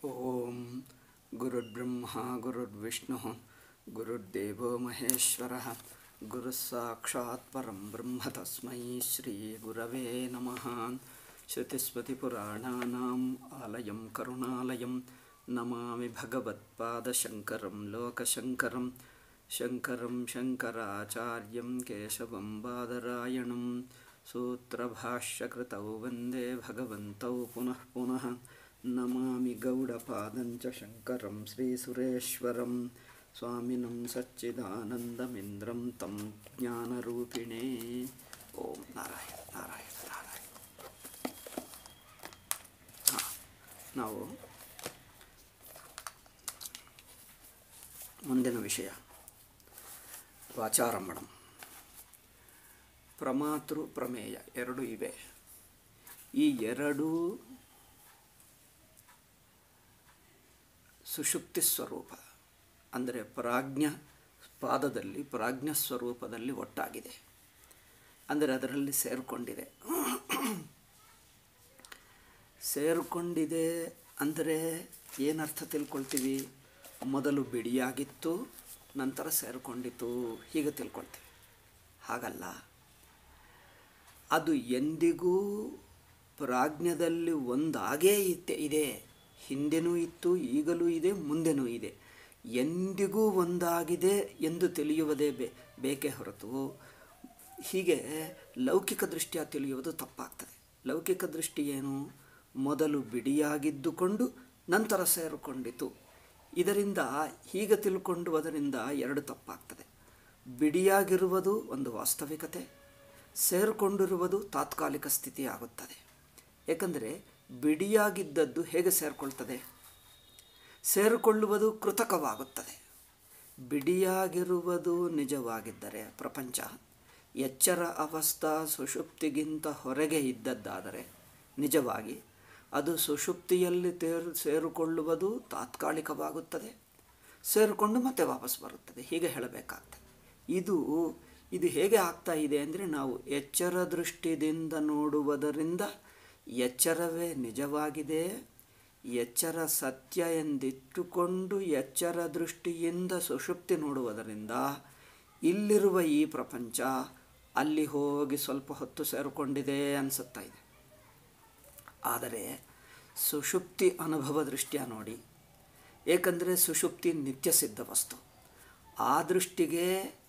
ಓಂ ಗುರುರ್ಬ್ರಹ್ಮ ಗುರುರ್ವಿಷ್ಣು ಗುರುರ್ದೇವೋ ಮಹೇಶ್ವರ ಗುರುಸ್ಸಾಕ್ಷಾತ್ ಪರಂ ಬ್ರಹ್ಮ ತಸ್ಮೈ ಶ್ರೀ ಗುರವೇ ನಮಃ ಶ್ರುತಿಸ್ಮೃತಿಪುರಾಣಾನಾಂ ಆಲಯಂ ಕರುಣಾಲಯಂ ನಮಾಮಿ ಭಗವತ್ಪಾದಶಂಕರಂ ಲೋಕಶಂಕರಂ ಶಂಕರಂ ಶಂಕರಾಚಾರ್ಯಂ ಕೇಶವಂ ಬಾದರಾಯಣಂ ಸೂತ್ರಭಾಷ್ಯಕೃತೌ ವಂದೇ ಭಗವಂತೌ ಪುನಃ ಪುನಃ ನಮಾಮಿ ಗೌಡಪಾದಂಚ ಶಂಕರಂ ಶ್ರೀಸುರೇಶ್ವರಂ ಸ್ವಾಮಿನಂ ಸಚ್ಚಿದಾನಂದಮಿಂದ್ರಂ ತಂ ಜ್ಞಾನರೂಪಿಣೇ ಓಂ ನಾರಾಯಣ ನಾರಾಯಣ ನಾರಾಯಣ ಹಾಂ ನಾವು ಮುಂದಿನ ವಿಷಯ ವಾಚಾರಂಭಣಂ ಪ್ರಮಾತೃ ಪ್ರಮೇಯ ಎರಡು ಇವೆ ಈ ಎರಡು ಸುಷುಪ್ತಿ ಸ್ವರೂಪ ಅಂದರೆ ಪ್ರಾಜ್ಞ ಪಾದದಲ್ಲಿ ಪ್ರಾಜ್ಞ ಸ್ವರೂಪದಲ್ಲಿ ಒಟ್ಟಾಗಿದೆ ಅಂದರೆ ಅದರಲ್ಲಿ ಸೇರಿಕೊಂಡಿದೆ ಸೇರಿಕೊಂಡಿದೆ ಅಂದರೆ ಏನರ್ಥ ತಿಳ್ಕೊಳ್ತೀವಿ ಮೊದಲು ಬಿಡಿಯಾಗಿತ್ತು ನಂತರ ಸೇರಿಕೊಂಡಿತು ಹೀಗೆ ತಿಳ್ಕೊಳ್ತೀವಿ ಹಾಗಲ್ಲ ಅದು ಎಂದಿಗೂ ಪ್ರಾಜ್ಞದಲ್ಲಿ ಒಂದಾಗೇ ಇತ್ತೆ ಇದೆ ಹಿಂದೆನೂ ಇತ್ತು ಈಗಲೂ ಇದೆ ಮುಂದೆನೂ ಇದೆ ಎಂದಿಗೂ ಒಂದಾಗಿದೆ ಎಂದು ತಿಳಿಯುವುದೇ ಬೇ ಬೇಕೇ ಹೊರತು ಹೀಗೆ ಲೌಕಿಕ ದೃಷ್ಟಿಯ ತಿಳಿಯುವುದು ತಪ್ಪಾಗ್ತದೆ ಲೌಕಿಕ ದೃಷ್ಟಿ ಏನು ಮೊದಲು ಬಿಡಿಯಾಗಿದ್ದುಕೊಂಡು ನಂತರ ಸೇರಿಕೊಂಡಿತು ಇದರಿಂದ ಹೀಗೆ ತಿಳ್ಕೊಂಡು ಅದರಿಂದ ಎರಡು ತಪ್ಪಾಗ್ತದೆ ಬಿಡಿಯಾಗಿರುವುದು ಒಂದು ವಾಸ್ತವಿಕತೆ ಸೇರಿಕೊಂಡಿರುವುದು ತಾತ್ಕಾಲಿಕ ಸ್ಥಿತಿ ಆಗುತ್ತದೆ ಏಕೆಂದರೆ ಬಿಡಿಯಾಗಿದ್ದದ್ದು ಹೇಗೆ ಸೇರಿಕೊಳ್ತದೆ ಸೇರಿಕೊಳ್ಳುವುದು ಕೃತಕವಾಗುತ್ತದೆ ಬಿಡಿಯಾಗಿರುವುದು ನಿಜವಾಗಿದ್ದರೆ ಪ್ರಪಂಚ ಎಚ್ಚರ ಅವಸ್ಥಾ ಸುಷುಪ್ತಿಗಿಂತ ಹೊರಗೆ ಇದ್ದದ್ದಾದರೆ ನಿಜವಾಗಿ ಅದು ಸುಷುಪ್ತಿಯಲ್ಲಿ ತೇರು ಸೇರಿಕೊಳ್ಳುವುದು ತಾತ್ಕಾಲಿಕವಾಗುತ್ತದೆ ಸೇರಿಕೊಂಡು ಮತ್ತೆ ವಾಪಸ್ ಬರುತ್ತದೆ ಹೀಗೆ ಹೇಳಬೇಕಾಗ್ತದೆ ಇದು ಇದು ಹೇಗೆ ಆಗ್ತಾ ಇದೆ ಅಂದರೆ ನಾವು ಎಚ್ಚರ ದೃಷ್ಟಿದಿಂದ ನೋಡುವುದರಿಂದ ಎಚ್ಚರವೇ ನಿಜವಾಗಿದೆ ಎಚ್ಚರ ಸತ್ಯ ಎಂದಿಟ್ಟುಕೊಂಡು ಎಚ್ಚರ ದೃಷ್ಟಿಯಿಂದ ಸುಷುಪ್ತಿ ನೋಡುವುದರಿಂದ ಇಲ್ಲಿರುವ ಈ ಪ್ರಪಂಚ ಅಲ್ಲಿ ಹೋಗಿ ಸ್ವಲ್ಪ ಹೊತ್ತು ಸೇರಿಕೊಂಡಿದೆ ಅನಿಸುತ್ತಾ ಇದೆ ಆದರೆ ಸುಷುಪ್ತಿ ಅನುಭವ ದೃಷ್ಟಿಯ ನೋಡಿ ಏಕೆಂದರೆ ಸುಷುಪ್ತಿ ನಿತ್ಯ ಸಿದ್ಧ ವಸ್ತು ಆ ದೃಷ್ಟಿಗೆ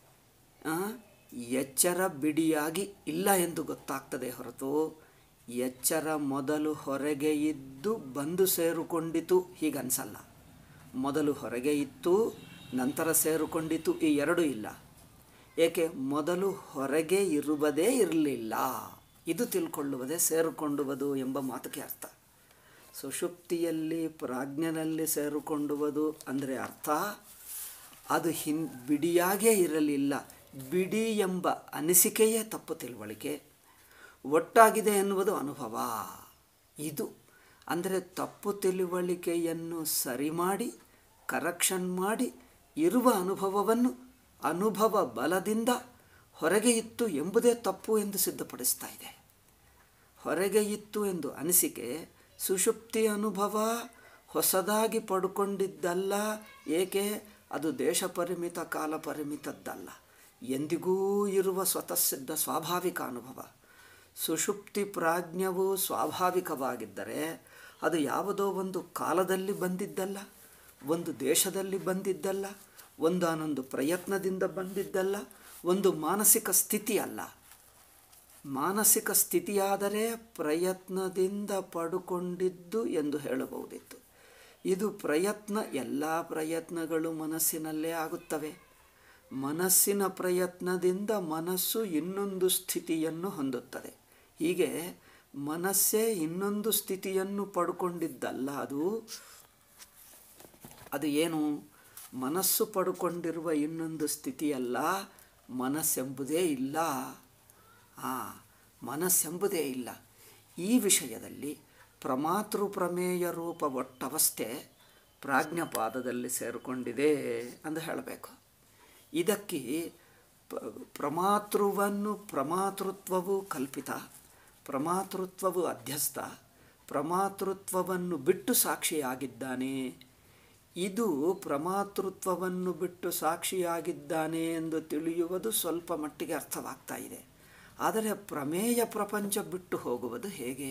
ಎಚ್ಚರ ಬಿಡಿಯಾಗಿ ಇಲ್ಲ ಎಂದು ಗೊತ್ತಾಗ್ತದೆ ಹೊರತು ಎಚ್ಚರ ಮೊದಲು ಹೊರಗೆ ಇದ್ದು ಬಂದು ಸೇರಿಕೊಂಡಿತು ಹೀಗನ್ಸಲ್ಲ ಮೊದಲು ಹೊರಗೆ ಇತ್ತು ನಂತರ ಸೇರಿಕೊಂಡಿತು ಈ ಎರಡೂ ಇಲ್ಲ ಏಕೆ ಮೊದಲು ಹೊರಗೆ ಇರುವುದೇ ಇರಲಿಲ್ಲ ಇದು ತಿಳ್ಕೊಳ್ಳುವುದೇ ಸೇರಿಕೊಂಡುವುದು ಎಂಬ ಮಾತುಗೆ ಅರ್ಥ ಸುಷುಪ್ತಿಯಲ್ಲಿ ಪ್ರಾಜ್ಞನಲ್ಲಿ ಸೇರಿಕೊಂಡುವುದು ಅಂದರೆ ಅರ್ಥ ಅದು ಹಿನ್ ಬಿಡಿಯಾಗೇ ಇರಲಿಲ್ಲ ಬಿಡಿ ಎಂಬ ಅನಿಸಿಕೆಯೇ ತಪ್ಪು ತಿಳುವಳಿಕೆ ಒಟ್ಟಾಗಿದೆ ಎನ್ನುವುದು ಅನುಭವ ಇದು ಅಂದರೆ ತಪ್ಪು ತಿಳುವಳಿಕೆಯನ್ನು ಸರಿ ಮಾಡಿ ಕರೆಕ್ಷನ್ ಮಾಡಿ ಇರುವ ಅನುಭವವನ್ನು ಅನುಭವ ಬಲದಿಂದ ಹೊರಗೆ ಇತ್ತು ಎಂಬುದೇ ತಪ್ಪು ಎಂದು ಸಿದ್ಧಪಡಿಸ್ತಾ ಇದೆ ಹೊರಗೆ ಇತ್ತು ಎಂದು ಅನಿಸಿಕೆ ಸುಷುಪ್ತಿ ಅನುಭವ ಹೊಸದಾಗಿ ಪಡ್ಕೊಂಡಿದ್ದಲ್ಲ ಏಕೆ ಅದು ದೇಶ ಪರಿಮಿತ ಕಾಲ ಪರಿಮಿತದ್ದಲ್ಲ ಎಂದಿಗೂ ಇರುವ ಸ್ವತಃಸಿದ್ಧ ಸ್ವಾಭಾವಿಕ ಅನುಭವ ಸುಷುಪ್ತಿ ಪ್ರಾಜ್ಞವು ಸ್ವಾಭಾವಿಕವಾಗಿದ್ದರೆ ಅದು ಯಾವುದೋ ಒಂದು ಕಾಲದಲ್ಲಿ ಬಂದಿದ್ದಲ್ಲ ಒಂದು ದೇಶದಲ್ಲಿ ಬಂದಿದ್ದಲ್ಲ ಒಂದಾನೊಂದು ಪ್ರಯತ್ನದಿಂದ ಬಂದಿದ್ದಲ್ಲ ಒಂದು ಮಾನಸಿಕ ಸ್ಥಿತಿ ಅಲ್ಲ ಮಾನಸಿಕ ಸ್ಥಿತಿಯಾದರೆ ಪ್ರಯತ್ನದಿಂದ ಪಡುಕೊಂಡಿದ್ದು ಎಂದು ಹೇಳಬಹುದಿತ್ತು ಇದು ಪ್ರಯತ್ನ ಎಲ್ಲ ಪ್ರಯತ್ನಗಳು ಮನಸ್ಸಿನಲ್ಲೇ ಆಗುತ್ತವೆ ಮನಸ್ಸಿನ ಪ್ರಯತ್ನದಿಂದ ಮನಸ್ಸು ಇನ್ನೊಂದು ಸ್ಥಿತಿಯನ್ನು ಹೊಂದುತ್ತದೆ ಹೀಗೆ ಮನಸ್ಸೇ ಇನ್ನೊಂದು ಸ್ಥಿತಿಯನ್ನು ಪಡ್ಕೊಂಡಿದ್ದಲ್ಲ ಅದು ಅದು ಏನು ಮನಸ್ಸು ಪಡ್ಕೊಂಡಿರುವ ಇನ್ನೊಂದು ಸ್ಥಿತಿಯಲ್ಲ ಮನಸ್ಸೆಂಬುದೇ ಇಲ್ಲ ಹಾಂ ಮನಸ್ಸೆಂಬುದೇ ಇಲ್ಲ ಈ ವಿಷಯದಲ್ಲಿ ಪ್ರಮಾತೃ ಪ್ರಮೇಯ ರೂಪ ಒಟ್ಟವಸ್ಥೆ ಪ್ರಾಜ್ಞಪಾದದಲ್ಲಿ ಸೇರಿಕೊಂಡಿದೆ ಎಂದು ಹೇಳಬೇಕು ಇದಕ್ಕೆ ಪ್ರಮಾತೃವನ್ನು ಪ್ರಮಾತೃತ್ವವು ಕಲ್ಪಿತ ಪ್ರಮಾತೃತ್ವವು ಅಧ್ಯಸ್ಥ ಪ್ರಮಾತೃತ್ವವನ್ನು ಬಿಟ್ಟು ಸಾಕ್ಷಿಯಾಗಿದ್ದಾನೆ ಇದು ಪ್ರಮಾತೃತ್ವವನ್ನು ಬಿಟ್ಟು ಸಾಕ್ಷಿಯಾಗಿದ್ದಾನೆ ಎಂದು ತಿಳಿಯುವುದು ಸ್ವಲ್ಪ ಮಟ್ಟಿಗೆ ಅರ್ಥವಾಗ್ತಾ ಇದೆ ಆದರೆ ಪ್ರಮೇಯ ಪ್ರಪಂಚ ಬಿಟ್ಟು ಹೋಗುವುದು ಹೇಗೆ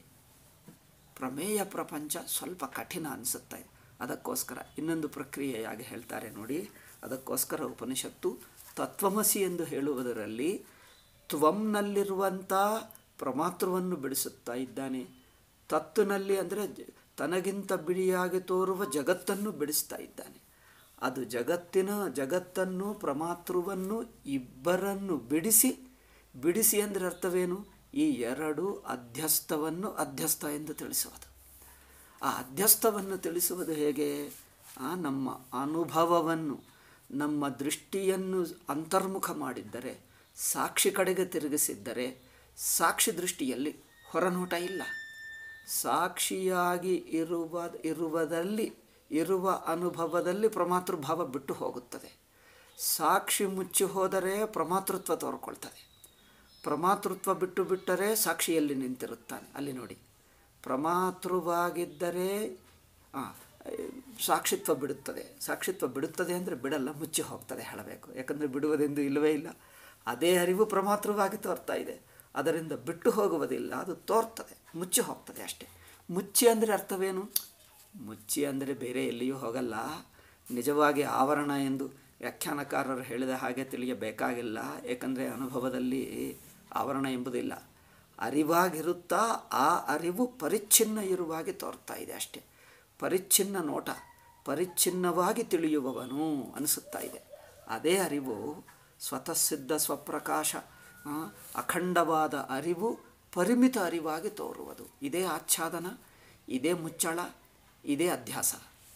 ಪ್ರಮೇಯ ಪ್ರಪಂಚ ಸ್ವಲ್ಪ ಕಠಿಣ ಅನಿಸುತ್ತೆ ಅದಕ್ಕೋಸ್ಕರ ಇನ್ನೊಂದು ಪ್ರಕ್ರಿಯೆಯಾಗಿ ಹೇಳ್ತಾರೆ ನೋಡಿ ಅದಕ್ಕೋಸ್ಕರ ಉಪನಿಷತ್ತು ತತ್ವಮಸಿ ಎಂದು ಹೇಳುವುದರಲ್ಲಿ ತ್ವಂನಲ್ಲಿರುವಂಥ ಪ್ರಮಾತೃವನ್ನು ಬಿಡಿಸುತ್ತಾ ಇದ್ದಾನೆ ತತ್ತುನಲ್ಲಿ ಅಂದರೆ ತನಗಿಂತ ಬಿಡಿಯಾಗಿ ತೋರುವ ಜಗತ್ತನ್ನು ಬಿಡಿಸ್ತಾ ಇದ್ದಾನೆ ಅದು ಜಗತ್ತಿನ ಜಗತ್ತನ್ನು ಪ್ರಮಾತೃವನ್ನು ಇಬ್ಬರನ್ನು ಬಿಡಿಸಿ ಬಿಡಿಸಿ ಅಂದರೆ ಅರ್ಥವೇನು ಈ ಎರಡು ಅಧ್ಯಸ್ಥವನ್ನು ಅಧ್ಯಸ್ಥ ಎಂದು ತಿಳಿಸುವುದು ಆ ಅಧ್ಯಸ್ಥವನ್ನು ತಿಳಿಸುವುದು ಹೇಗೆ ಆ ನಮ್ಮ ಅನುಭವವನ್ನು ನಮ್ಮ ದೃಷ್ಟಿಯನ್ನು ಅಂತರ್ಮುಖ ಮಾಡಿದ್ದರೆ ಸಾಕ್ಷಿ ಕಡೆಗೆ ತಿರುಗಿಸಿದ್ದರೆ ಸಾಕ್ಷಿ ದೃಷ್ಟಿಯಲ್ಲಿ ಹೊರನೋಟ ಇಲ್ಲ ಸಾಕ್ಷಿಯಾಗಿ ಇರುವ ಇರುವುದಲ್ಲಿ ಇರುವ ಅನುಭವದಲ್ಲಿ ಪ್ರಮಾತೃಭಾವ ಬಿಟ್ಟು ಹೋಗುತ್ತದೆ ಸಾಕ್ಷಿ ಮುಚ್ಚಿ ಹೋದರೆ ಪ್ರಮಾತೃತ್ವ ತೋರ್ಕೊಳ್ತದೆ ಪ್ರಮಾತೃತ್ವ ಬಿಟ್ಟು ಬಿಟ್ಟರೆ ಸಾಕ್ಷಿಯಲ್ಲಿ ನಿಂತಿರುತ್ತಾನೆ ಅಲ್ಲಿ ನೋಡಿ ಪ್ರಮಾತೃವಾಗಿದ್ದರೆ ಸಾಕ್ಷಿತ್ವ ಬಿಡುತ್ತದೆ ಸಾಕ್ಷಿತ್ವ ಬಿಡುತ್ತದೆ ಅಂದರೆ ಬಿಡಲ್ಲ ಮುಚ್ಚಿ ಹೋಗ್ತದೆ ಹೇಳಬೇಕು ಯಾಕಂದರೆ ಬಿಡುವುದೆಂದು ಇಲ್ಲವೇ ಇಲ್ಲ ಅದೇ ಅರಿವು ಪ್ರಮಾತೃವಾಗಿ ತೋರ್ತಾ ಇದೆ ಅದರಿಂದ ಬಿಟ್ಟು ಹೋಗುವುದಿಲ್ಲ ಅದು ತೋರ್ತದೆ ಮುಚ್ಚಿ ಹೋಗ್ತದೆ ಅಷ್ಟೇ ಮುಚ್ಚಿ ಅಂದರೆ ಅರ್ಥವೇನು ಮುಚ್ಚಿ ಅಂದರೆ ಬೇರೆ ಎಲ್ಲಿಯೂ ಹೋಗಲ್ಲ ನಿಜವಾಗಿ ಆವರಣ ಎಂದು ವ್ಯಾಖ್ಯಾನಕಾರರು ಹೇಳಿದ ಹಾಗೆ ತಿಳಿಯಬೇಕಾಗಿಲ್ಲ ಏಕೆಂದರೆ ಅನುಭವದಲ್ಲಿ ಆವರಣ ಎಂಬುದಿಲ್ಲ ಅರಿವಾಗಿರುತ್ತಾ ಆ ಅರಿವು ಪರಿಚ್ಛಿನ್ನ ಇರುವಾಗಿ ತೋರ್ತಾ ಇದೆ ಅಷ್ಟೇ ಪರಿಚ್ಛಿನ್ನ ನೋಟ ಪರಿಚ್ಛಿನ್ನವಾಗಿ ತಿಳಿಯುವವನು ಅನಿಸುತ್ತಾ ಇದೆ ಅದೇ ಅರಿವು ಸ್ವತಃಸಿದ್ಧ ಸ್ವಪ್ರಕಾಶ ಅಖಂಡವಾದ ಅರಿವು ಪರಿಮಿತ ಅರಿವಾಗಿ ತೋರುವುದು ಇದೇ ಆಚ್ಛಾದನ ಇದೇ ಮುಚ್ಚಳ ಇದೇ ಅಧ್ಯಾಸ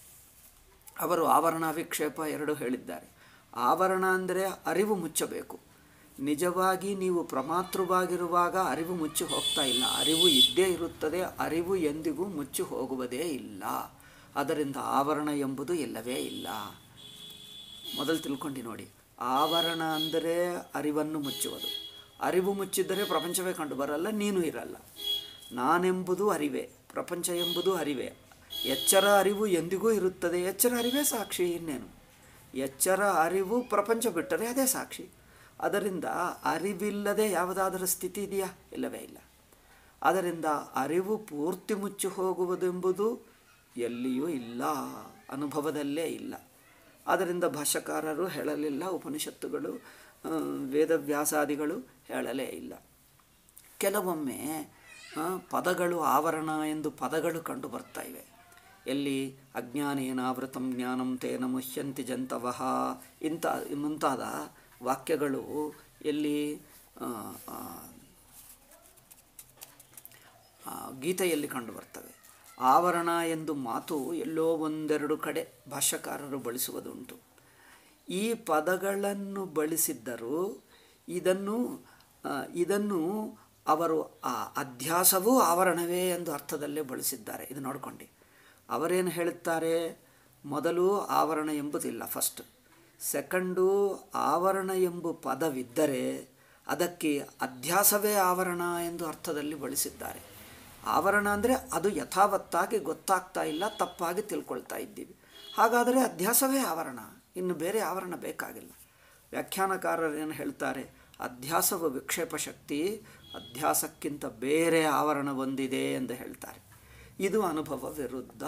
ಅವರು ಆವರಣ ವಿಕ್ಷೇಪ ಎರಡು ಹೇಳಿದ್ದಾರೆ ಆವರಣ ಅಂದರೆ ಅರಿವು ಮುಚ್ಚಬೇಕು ನಿಜವಾಗಿ ನೀವು ಪ್ರಮಾತೃವಾಗಿರುವಾಗ ಅರಿವು ಮುಚ್ಚಿ ಹೋಗ್ತಾ ಇಲ್ಲ ಅರಿವು ಇದ್ದೇ ಇರುತ್ತದೆ ಅರಿವು ಎಂದಿಗೂ ಮುಚ್ಚಿ ಹೋಗುವುದೇ ಇಲ್ಲ ಅದರಿಂದ ಆವರಣ ಎಂಬುದು ಇಲ್ಲವೇ ಇಲ್ಲ ಮೊದಲು ತಿಳ್ಕೊಂಡು ನೋಡಿ ಆವರಣ ಅಂದರೆ ಅರಿವನ್ನು ಮುಚ್ಚುವುದು ಅರಿವು ಮುಚ್ಚಿದ್ದರೆ ಪ್ರಪಂಚವೇ ಕಂಡು ಬರಲ್ಲ ನೀನು ಇರಲ್ಲ ನಾನೆಂಬುದು ಅರಿವೇ ಪ್ರಪಂಚ ಎಂಬುದು ಅರಿವೇ ಎಚ್ಚರ ಅರಿವು ಎಂದಿಗೂ ಇರುತ್ತದೆ ಎಚ್ಚರ ಅರಿವೇ ಸಾಕ್ಷಿ ಇನ್ನೇನು ಎಚ್ಚರ ಅರಿವು ಪ್ರಪಂಚ ಬಿಟ್ಟರೆ ಅದೇ ಸಾಕ್ಷಿ ಅದರಿಂದ ಅರಿವಿಲ್ಲದೆ ಯಾವುದಾದರೂ ಸ್ಥಿತಿ ಇದೆಯಾ ಇಲ್ಲವೇ ಇಲ್ಲ ಅದರಿಂದ ಅರಿವು ಪೂರ್ತಿ ಮುಚ್ಚಿ ಹೋಗುವುದೆಂಬುದು ಎಲ್ಲಿಯೂ ಇಲ್ಲ ಅನುಭವದಲ್ಲೇ ಇಲ್ಲ ಆದ್ದರಿಂದ ಭಾಷ್ಯಕಾರರು ಹೇಳಲಿಲ್ಲ ಉಪನಿಷತ್ತುಗಳು ವೇದವ್ಯಾಸಾದಿಗಳು ಹೇಳಲೇ ಇಲ್ಲ ಕೆಲವೊಮ್ಮೆ ಪದಗಳು ಆವರಣ ಎಂದು ಪದಗಳು ಕಂಡು ಬರ್ತಾ ಇವೆ ಎಲ್ಲಿ ಅಜ್ಞಾನೇನಾವೃತಂ ಜ್ಞಾನಂ ತೇನ ಮುಹ್ಯಂತಿ ಜಂತವಃ ಇಂಥ ಮುಂತಾದ ವಾಕ್ಯಗಳು ಎಲ್ಲಿ ಗೀತೆಯಲ್ಲಿ ಕಂಡು ಬರ್ತವೆ ಆವರಣ ಎಂದು ಮಾತು ಎಲ್ಲೋ ಒಂದೆರಡು ಕಡೆ ಭಾಷ್ಯಕಾರರು ಬಳಸುವುದುಂಟು ಈ ಪದಗಳನ್ನು ಬಳಸಿದ್ದರೂ ಇದನ್ನು ಇದನ್ನು ಅವರು ಆ ಅಧ್ಯಾಸವೂ ಆವರಣವೇ ಎಂದು ಅರ್ಥದಲ್ಲೇ ಬಳಸಿದ್ದಾರೆ ಇದು ನೋಡ್ಕೊಂಡು ಅವರೇನು ಹೇಳುತ್ತಾರೆ ಮೊದಲು ಆವರಣ ಎಂಬುದಿಲ್ಲ ಫಸ್ಟ್ ಸೆಕೆಂಡು ಆವರಣ ಎಂಬ ಪದವಿದ್ದರೆ ಅದಕ್ಕೆ ಅಧ್ಯಾಸವೇ ಆವರಣ ಎಂದು ಅರ್ಥದಲ್ಲಿ ಬಳಸಿದ್ದಾರೆ ಆವರಣ ಅಂದರೆ ಅದು ಯಥಾವತ್ತಾಗಿ ಗೊತ್ತಾಗ್ತಾ ಇಲ್ಲ ತಪ್ಪಾಗಿ ತಿಳ್ಕೊಳ್ತಾ ಇದ್ದೀವಿ ಹಾಗಾದರೆ ಅಧ್ಯಾಸವೇ ಆವರಣ ಇನ್ನು ಬೇರೆ ಆವರಣ ಬೇಕಾಗಿಲ್ಲ ವ್ಯಾಖ್ಯಾನಕಾರರು ಏನು ಹೇಳ್ತಾರೆ ಅಧ್ಯಾಸವ ವಿಕ್ಷೇಪ ಶಕ್ತಿ ಅಧ್ಯಾಸಕ್ಕಿಂತ ಬೇರೆ ಆವರಣ ಹೊಂದಿದೆ ಎಂದು ಹೇಳ್ತಾರೆ ಇದು ಅನುಭವ ವಿರುದ್ಧ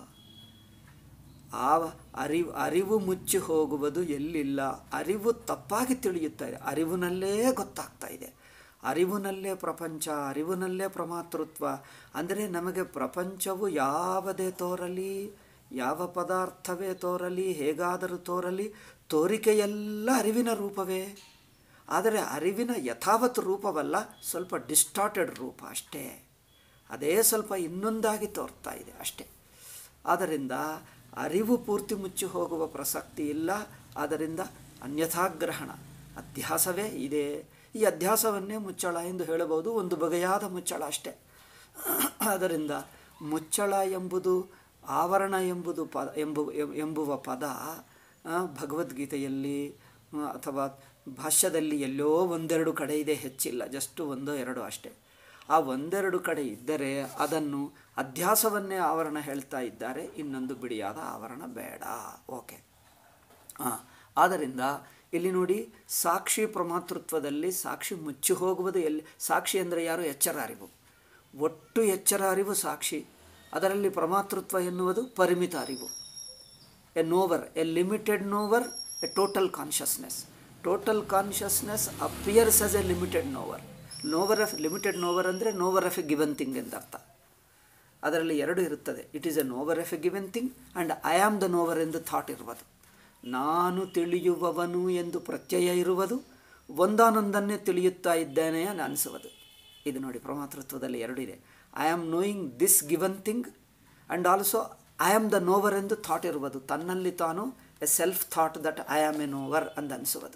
ಆ ಅರಿವು ಅರಿವು ಮುಚ್ಚಿ ಹೋಗುವುದು ಎಲ್ಲಿಲ್ಲ ಅರಿವು ತಪ್ಪಾಗಿ ತಿಳಿಯುತ್ತಾ ಇದೆ ಅರಿವಿನಲ್ಲೇ ಗೊತ್ತಾಗ್ತಾ ಇದೆ ಅರಿವಿನಲ್ಲೇ ಪ್ರಪಂಚ ಅರಿವಿನಲ್ಲೇ ಪ್ರಮಾತೃತ್ವ ಅಂದರೆ ನಮಗೆ ಪ್ರಪಂಚವು ಯಾವುದೇ ತೋರಲಿ ಯಾವ ಪದಾರ್ಥವೇ ತೋರಲಿ ಹೇಗಾದರೂ ತೋರಲಿ ತೋರಿಕೆಯೆಲ್ಲ ಅರಿವಿನ ರೂಪವೇ ಆದರೆ ಅರಿವಿನ ಯಥಾವತ್ ರೂಪವಲ್ಲ ಸ್ವಲ್ಪ ಡಿಸ್ಟಾರ್ಟೆಡ್ ರೂಪ ಅಷ್ಟೇ ಅದೇ ಸ್ವಲ್ಪ ಇನ್ನೊಂದಾಗಿ ತೋರ್ತಾ ಇದೆ ಅಷ್ಟೇ ಆದ್ದರಿಂದ ಅರಿವು ಪೂರ್ತಿ ಮುಚ್ಚಿ ಹೋಗುವ ಪ್ರಸಕ್ತಿ ಇಲ್ಲ ಆದ್ದರಿಂದ ಅನ್ಯಥಾಗ್ರಹಣ ಅಧ್ಯಾಸವೇ ಇದೆ ಈ ಅಧ್ಯಾಸವನ್ನೇ ಮುಚ್ಚಳ ಎಂದು ಹೇಳಬಹುದು ಒಂದು ಬಗೆಯಾದ ಮುಚ್ಚಳ ಅಷ್ಟೇ ಆದ್ದರಿಂದ ಮುಚ್ಚಳ ಎಂಬುದು ಆವರಣ ಎಂಬುದು ಪ ಎಂಬು ಎಂಬುವ ಪದ ಭಗವದ್ಗೀತೆಯಲ್ಲಿ ಅಥವಾ ಭಾಷ್ಯದಲ್ಲಿ ಎಲ್ಲೋ ಒಂದೆರಡು ಕಡೆ ಇದೆ ಹೆಚ್ಚಿಲ್ಲ ಜಸ್ಟ್ ಒಂದೋ ಎರಡೋ ಅಷ್ಟೇ ಆ ಒಂದೆರಡು ಕಡೆ ಇದ್ದರೆ ಅದನ್ನು ಅಧ್ಯಾಸವನ್ನೇ ಆವರಣ ಹೇಳ್ತಾ ಇದ್ದಾರೆ ಇನ್ನೊಂದು ಬಿಡಿಯಾದ ಆವರಣ ಬೇಡ ಓಕೆ ಹಾಂ ಆದ್ದರಿಂದ ಇಲ್ಲಿ ನೋಡಿ ಸಾಕ್ಷಿ ಪ್ರಮಾತೃತ್ವದಲ್ಲಿ ಸಾಕ್ಷಿ ಮುಚ್ಚಿ ಹೋಗುವುದು ಎಲ್ಲಿ ಸಾಕ್ಷಿ ಅಂದರೆ ಯಾರು ಎಚ್ಚರ ಅರಿವು ಒಟ್ಟು ಎಚ್ಚರ ಅರಿವು ಸಾಕ್ಷಿ ಅದರಲ್ಲಿ ಪ್ರಮಾತೃತ್ವ ಎನ್ನುವುದು ಪರಿಮಿತ ಅರಿವು a knower a limited knower a total consciousness total consciousness appears as a limited knower knower of limited knower ಅಂದರೆ knower of a given thing ಅಂತ ಅರ್ಥ ಅದರಲ್ಲಿ ಎರಡು ಇರುತ್ತದೆ it is a knower of a given thing and I am the knower ಎಂದು thought ಇರುವುದು ನಾನು ತಿಳಿಯುವವನು ಎಂದು ಪ್ರತ್ಯಯ ಇರುವುದು ಒಂದಾನೊಂದನ್ನೇ ತಿಳಿಯುತ್ತಾ ಇದ್ದೇನೆ ಅಂತ ಅನಿಸುವುದು ಇದು ನೋಡಿ ಪ್ರಮಾತೃತ್ವದಲ್ಲಿ ಎರಡು ಇದೆ I am knowing this given thing and also I am the knower ಎಂದು ಥಾಟ್ ಇರುವುದು ತನ್ನಲ್ಲಿ ತಾನು a self thought that I am a knower ಅಂತ ಅನಿಸುವುದು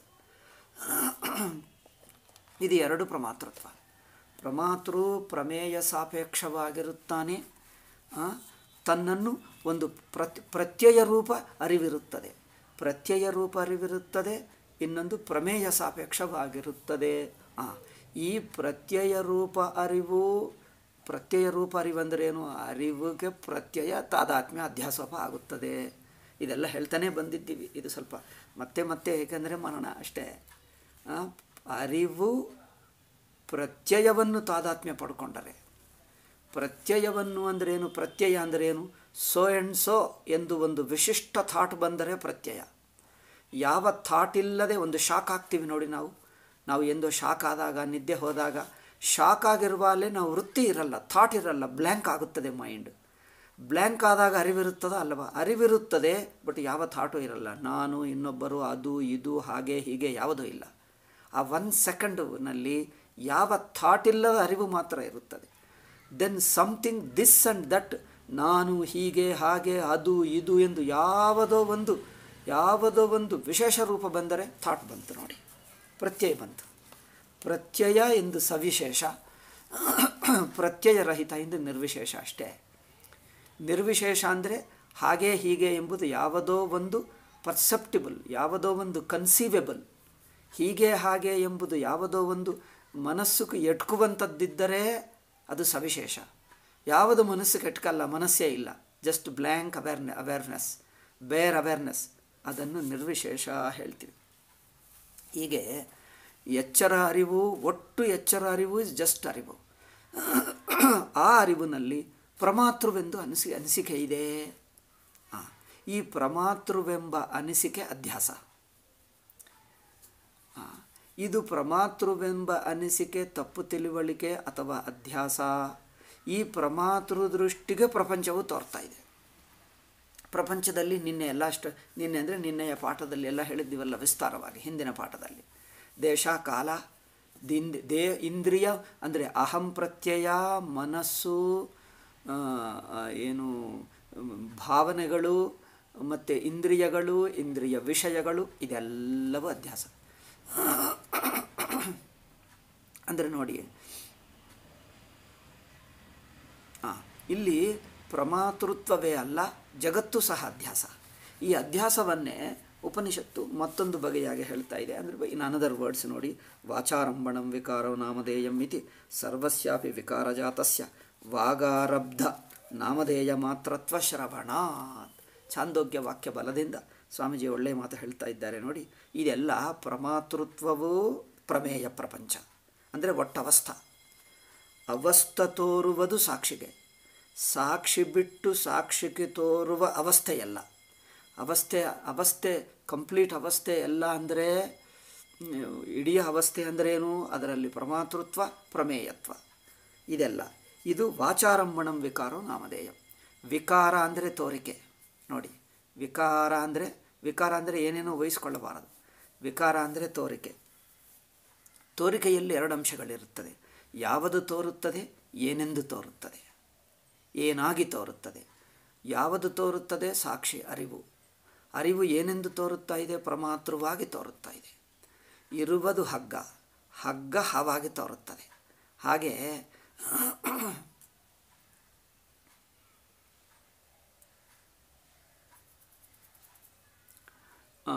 ಇದು ಎರಡು ಪ್ರಮಾತೃತ್ವ ಪ್ರಮಾತೃ ಪ್ರಮೇಯ ಸಾಪೇಕ್ಷವಾಗಿರುತ್ತಾನೆ ಆ, ತನ್ನನ್ನು ಒಂದು ಪ್ರತ್ ಪ್ರತ್ಯಯ ರೂಪ ಅರಿವಿರುತ್ತದೆ ಪ್ರತ್ಯಯ ರೂಪ ಅರಿವಿರುತ್ತದೆ ಇನ್ನೊಂದು ಪ್ರಮೇಯ ಸಾಪೇಕ್ಷವಾಗಿರುತ್ತದೆ ಆ, ಈ ಪ್ರತ್ಯಯ ರೂಪ ಅರಿವು ಪ್ರತ್ಯಯ ರೂಪ ಅರಿವಂದರೆ ಏನು ಅರಿವಿಗೆ ಪ್ರತ್ಯಯ ತಾದಾತ್ಮ್ಯ ಅಧ್ಯಾಸೋಪ ಆಗುತ್ತದೆ ಇದೆಲ್ಲ ಹೇಳ್ತಾನೆ ಬಂದಿದ್ದೀವಿ ಇದು ಸ್ವಲ್ಪ ಮತ್ತೆ ಮತ್ತೆ ಏಕೆಂದರೆ ಮನನ ಅಷ್ಟೇ ಆ, ಅರಿವು ಪ್ರತ್ಯಯವನ್ನು ತಾದಾತ್ಮ್ಯ ಪಡ್ಕೊಂಡರೆ ಪ್ರತ್ಯಯವನ್ನು ಅಂದ್ರೇನು ಪ್ರತ್ಯಯ ಅಂದ್ರೇನು ಸೋ ಆ್ಯಂಡ್ ಸೋ ಎಂದು ಒಂದು ವಿಶಿಷ್ಟ ಥಾಟ್ ಬಂದರೆ ಪ್ರತ್ಯಯ ಯಾವ ಥಾಟ್ ಇಲ್ಲದೆ ಒಂದು ಶಾಕ್ ಆಗ್ತೀವಿ ನೋಡಿ ನಾವು ನಾವು ಎಂದೋ ಶಾಕ್ ಆದಾಗ ನಿದ್ದೆ ಹೋದಾಗ ಶಾಕ್ ಆಗಿರುವಾಗಲೇ ನಾವು ವೃತ್ತಿ ಇರಲ್ಲ ಥಾಟ್ ಇರಲ್ಲ ಬ್ಲ್ಯಾಂಕ್ ಆಗುತ್ತದೆ ಮೈಂಡ್ ಬ್ಲ್ಯಾಂಕ್ ಆದಾಗ ಅರಿವಿರುತ್ತದ ಅಲ್ಲವಾ ಅರಿವಿರುತ್ತದೆ ಬಟ್ ಯಾವ ಥಾಟು ಇರಲ್ಲ ನಾನು ಇನ್ನೊಬ್ಬರು ಅದು ಇದು ಹಾಗೆ ಹೀಗೆ ಯಾವುದೂ ಇಲ್ಲ ಆ ಒನ್ ಸೆಕೆಂಡ್ನಲ್ಲಿ ಯಾವ ಥಾಟ್ ಇಲ್ಲದ ಅರಿವು ಮಾತ್ರ ಇರುತ್ತದೆ then something this and that ನಾನು ಹೀಗೆ ಹಾಗೆ ಅದು ಇದು ಎಂದು ಯಾವುದೋ ಒಂದು ಯಾವುದೋ ಒಂದು ವಿಶೇಷ ರೂಪ ಬಂದರೆ ಥಾಟ್ ಬಂತು ನೋಡಿ ಪ್ರತ್ಯಯ ಬಂತು ಪ್ರತ್ಯಯ ಎಂದು ಸವಿಶೇಷ ಪ್ರತ್ಯಯರಹಿತ ಎಂದು ನಿರ್ವಿಶೇಷ ಅಷ್ಟೇ ನಿರ್ವಿಶೇಷ ಅಂದರೆ ಹಾಗೆ ಹೀಗೆ ಎಂಬುದು ಯಾವುದೋ ಒಂದು ಪರ್ಸೆಪ್ಟಿಬಲ್ ಯಾವುದೋ ಒಂದು ಕನ್ಸೀವೆಬಲ್ ಹೀಗೆ ಹಾಗೆ ಎಂಬುದು ಯಾವುದೋ ಒಂದು ಮನಸ್ಸಿಗೆ ಎಟ್ಕುವಂಥದ್ದಿದ್ದರೆ ಅದು ಸವಿಶೇಷ ಯಾವುದು ಮನಸ್ಸಿಗೆ ಎಟ್ಕಲ್ಲ ಮನಸ್ಸೇ ಇಲ್ಲ just blank awareness awareness bare awareness ಅದನ್ನು ನಿರ್ವಿಶೇಷ ಹೇಳ್ತೀವಿ ಹೀಗೆ ಎಚ್ಚರ ಅರಿವು ಒಟ್ಟು ಎಚ್ಚರ ಅರಿವು ಇಸ್ ಜಸ್ಟ್ ಅರಿವು ಆ ಅರಿವಿನಲ್ಲಿ ಪ್ರಮಾತೃವೆಂದು ಅನಿಸಿ ಅನಿಸಿಕೆ ಇದೆ ಆ, ಈ ಪ್ರಮಾತೃವೆಂಬ ಅನಿಸಿಕೆ ಅಧ್ಯಾಸ ಆ, ಇದು ಪ್ರಮಾತೃವೆಂಬ ಅನಿಸಿಕೆ ತಪ್ಪು ತಿಳುವಳಿಕೆ ಅಥವಾ ಅಧ್ಯಾಸ ಈ ಪ್ರಮಾತೃ ದೃಷ್ಟಿಗೆ ಪ್ರಪಂಚವು ತೋರ್ತಾ ಇದೆ ಪ್ರಪಂಚದಲ್ಲಿ ನಿನ್ನೆ ಎಲ್ಲ ಅಷ್ಟು ನಿನ್ನೆ ಅಂದರೆ ನಿನ್ನೆಯ ಪಾಠದಲ್ಲಿ ಎಲ್ಲ ಹೇಳಿದ್ದೀವಲ್ಲ ವಿಸ್ತಾರವಾಗಿ ಹಿಂದಿನ ಪಾಠದಲ್ಲಿ ದೇಶ ಕಾಲ ದಿಂದ ದೇ ಇಂದ್ರಿಯ ಅಂದರೆ ಅಹಂ ಪ್ರತ್ಯಯ ಮನಸ್ಸು ಆ, ಆ, ಏನು ಮ್, ಭಾವನೆಗಳು ಮತ್ತು ಇಂದ್ರಿಯಗಳು ಇಂದ್ರಿಯ ವಿಷಯಗಳು ಇದೆಲ್ಲವೂ ಅಧ್ಯಾಸ ಅಂದರೆ ನೋಡಿ ಆ, ಇಲ್ಲಿ ಪ್ರಮಾತೃತ್ವವೇ ಅಲ್ಲ ಜಗತ್ತು ಸಹ ಅಧ್ಯಾಸ ಈ ಅಧ್ಯಾಸವನ್ನೇ ಉಪನಿಷತ್ತು ಮತ್ತೊಂದು ಬಗೆಯಾಗಿ ಹೇಳ್ತಾ ಇದೆ ಅಂದರೆ ಇನ್ ಅನದರ್ ವರ್ಡ್ಸ್ ನೋಡಿ ವಾಚಾರಂಭಣಂ ವಿಕಾರೋ ನಾಮಧೇಯಂ ಇತಿ ಸರ್ವಸ್ಯಾಪಿ ವಿಕಾರಜಾತಸ್ಯ ವಾಗಾರಬ್ಧ ನಾಮಧೇಯ ಮಾತ್ರತ್ವ ಶ್ರವಣಾತ್ ಛಾಂದೋಗ್ಯ ವಾಕ್ಯ ಬಲದಿಂದ ಸ್ವಾಮೀಜಿ ಒಳ್ಳೆಯ ಮಾತು ಹೇಳ್ತಾ ಇದ್ದಾರೆ ನೋಡಿ ಇದೆಲ್ಲ ಪ್ರಮಾತೃತ್ವವೂ ಪ್ರಮೇಯ ಪ್ರಪಂಚ ಅಂದರೆ ಒಟ್ಟವಸ್ಥ ಅವಸ್ಥ ತೋರುವುದು ಸಾಕ್ಷಿಗೆ ಸಾಕ್ಷಿ ಬಿಟ್ಟು ಸಾಕ್ಷಿಗೆ ತೋರುವ ಅವಸ್ಥೆಯಲ್ಲ ಅವಸ್ಥೆ ಅವಸ್ಥೆ ಕಂಪ್ಲೀಟ್ ಅವಸ್ಥೆ ಎಲ್ಲ ಅಂದರೆ ಮ್, ಇಡೀ ಅವಸ್ಥೆ ಅಂದ್ರೇನು ಅದರಲ್ಲಿ ಪ್ರಮಾತೃತ್ವ ಪ್ರಮೇಯತ್ವ ಇದೆಲ್ಲ ಇದು ವಾಚಾರಂಭಣಂ ವಿಕಾರೋ ನಾಮಧೇಯ ವಿಕಾರ ಅಂದರೆ ತೋರಿಕೆ ನೋಡಿ ವಿಕಾರ ಅಂದರೆ ವಿಕಾರ ಅಂದರೆ ಏನೇನೋ ವಹಿಸ್ಕೊಳ್ಳಬಾರದು ವಿಕಾರ ಅಂದರೆ ತೋರಿಕೆ ತೋರಿಕೆಯಲ್ಲಿ ಎರಡು ಅಂಶಗಳಿರುತ್ತದೆ ಯಾವುದು ತೋರುತ್ತದೆ ಏನೆಂದು ತೋರುತ್ತದೆ ಏನಾಗಿ ತೋರುತ್ತದೆ ಯಾವುದು ತೋರುತ್ತದೆ ಸಾಕ್ಷಿ ಅರಿವು ಅರಿವು ಏನೆಂದು ತೋರುತ್ತಾ ಇದೆ ಪ್ರಮಾತೃವಾಗಿ ತೋರುತ್ತಾ ಇದೆ ಇರುವುದು ಹಗ್ಗ ಹಗ್ಗ ಹಾವಾಗಿ ತೋರುತ್ತದೆ ಹಾಗೆ ಆ,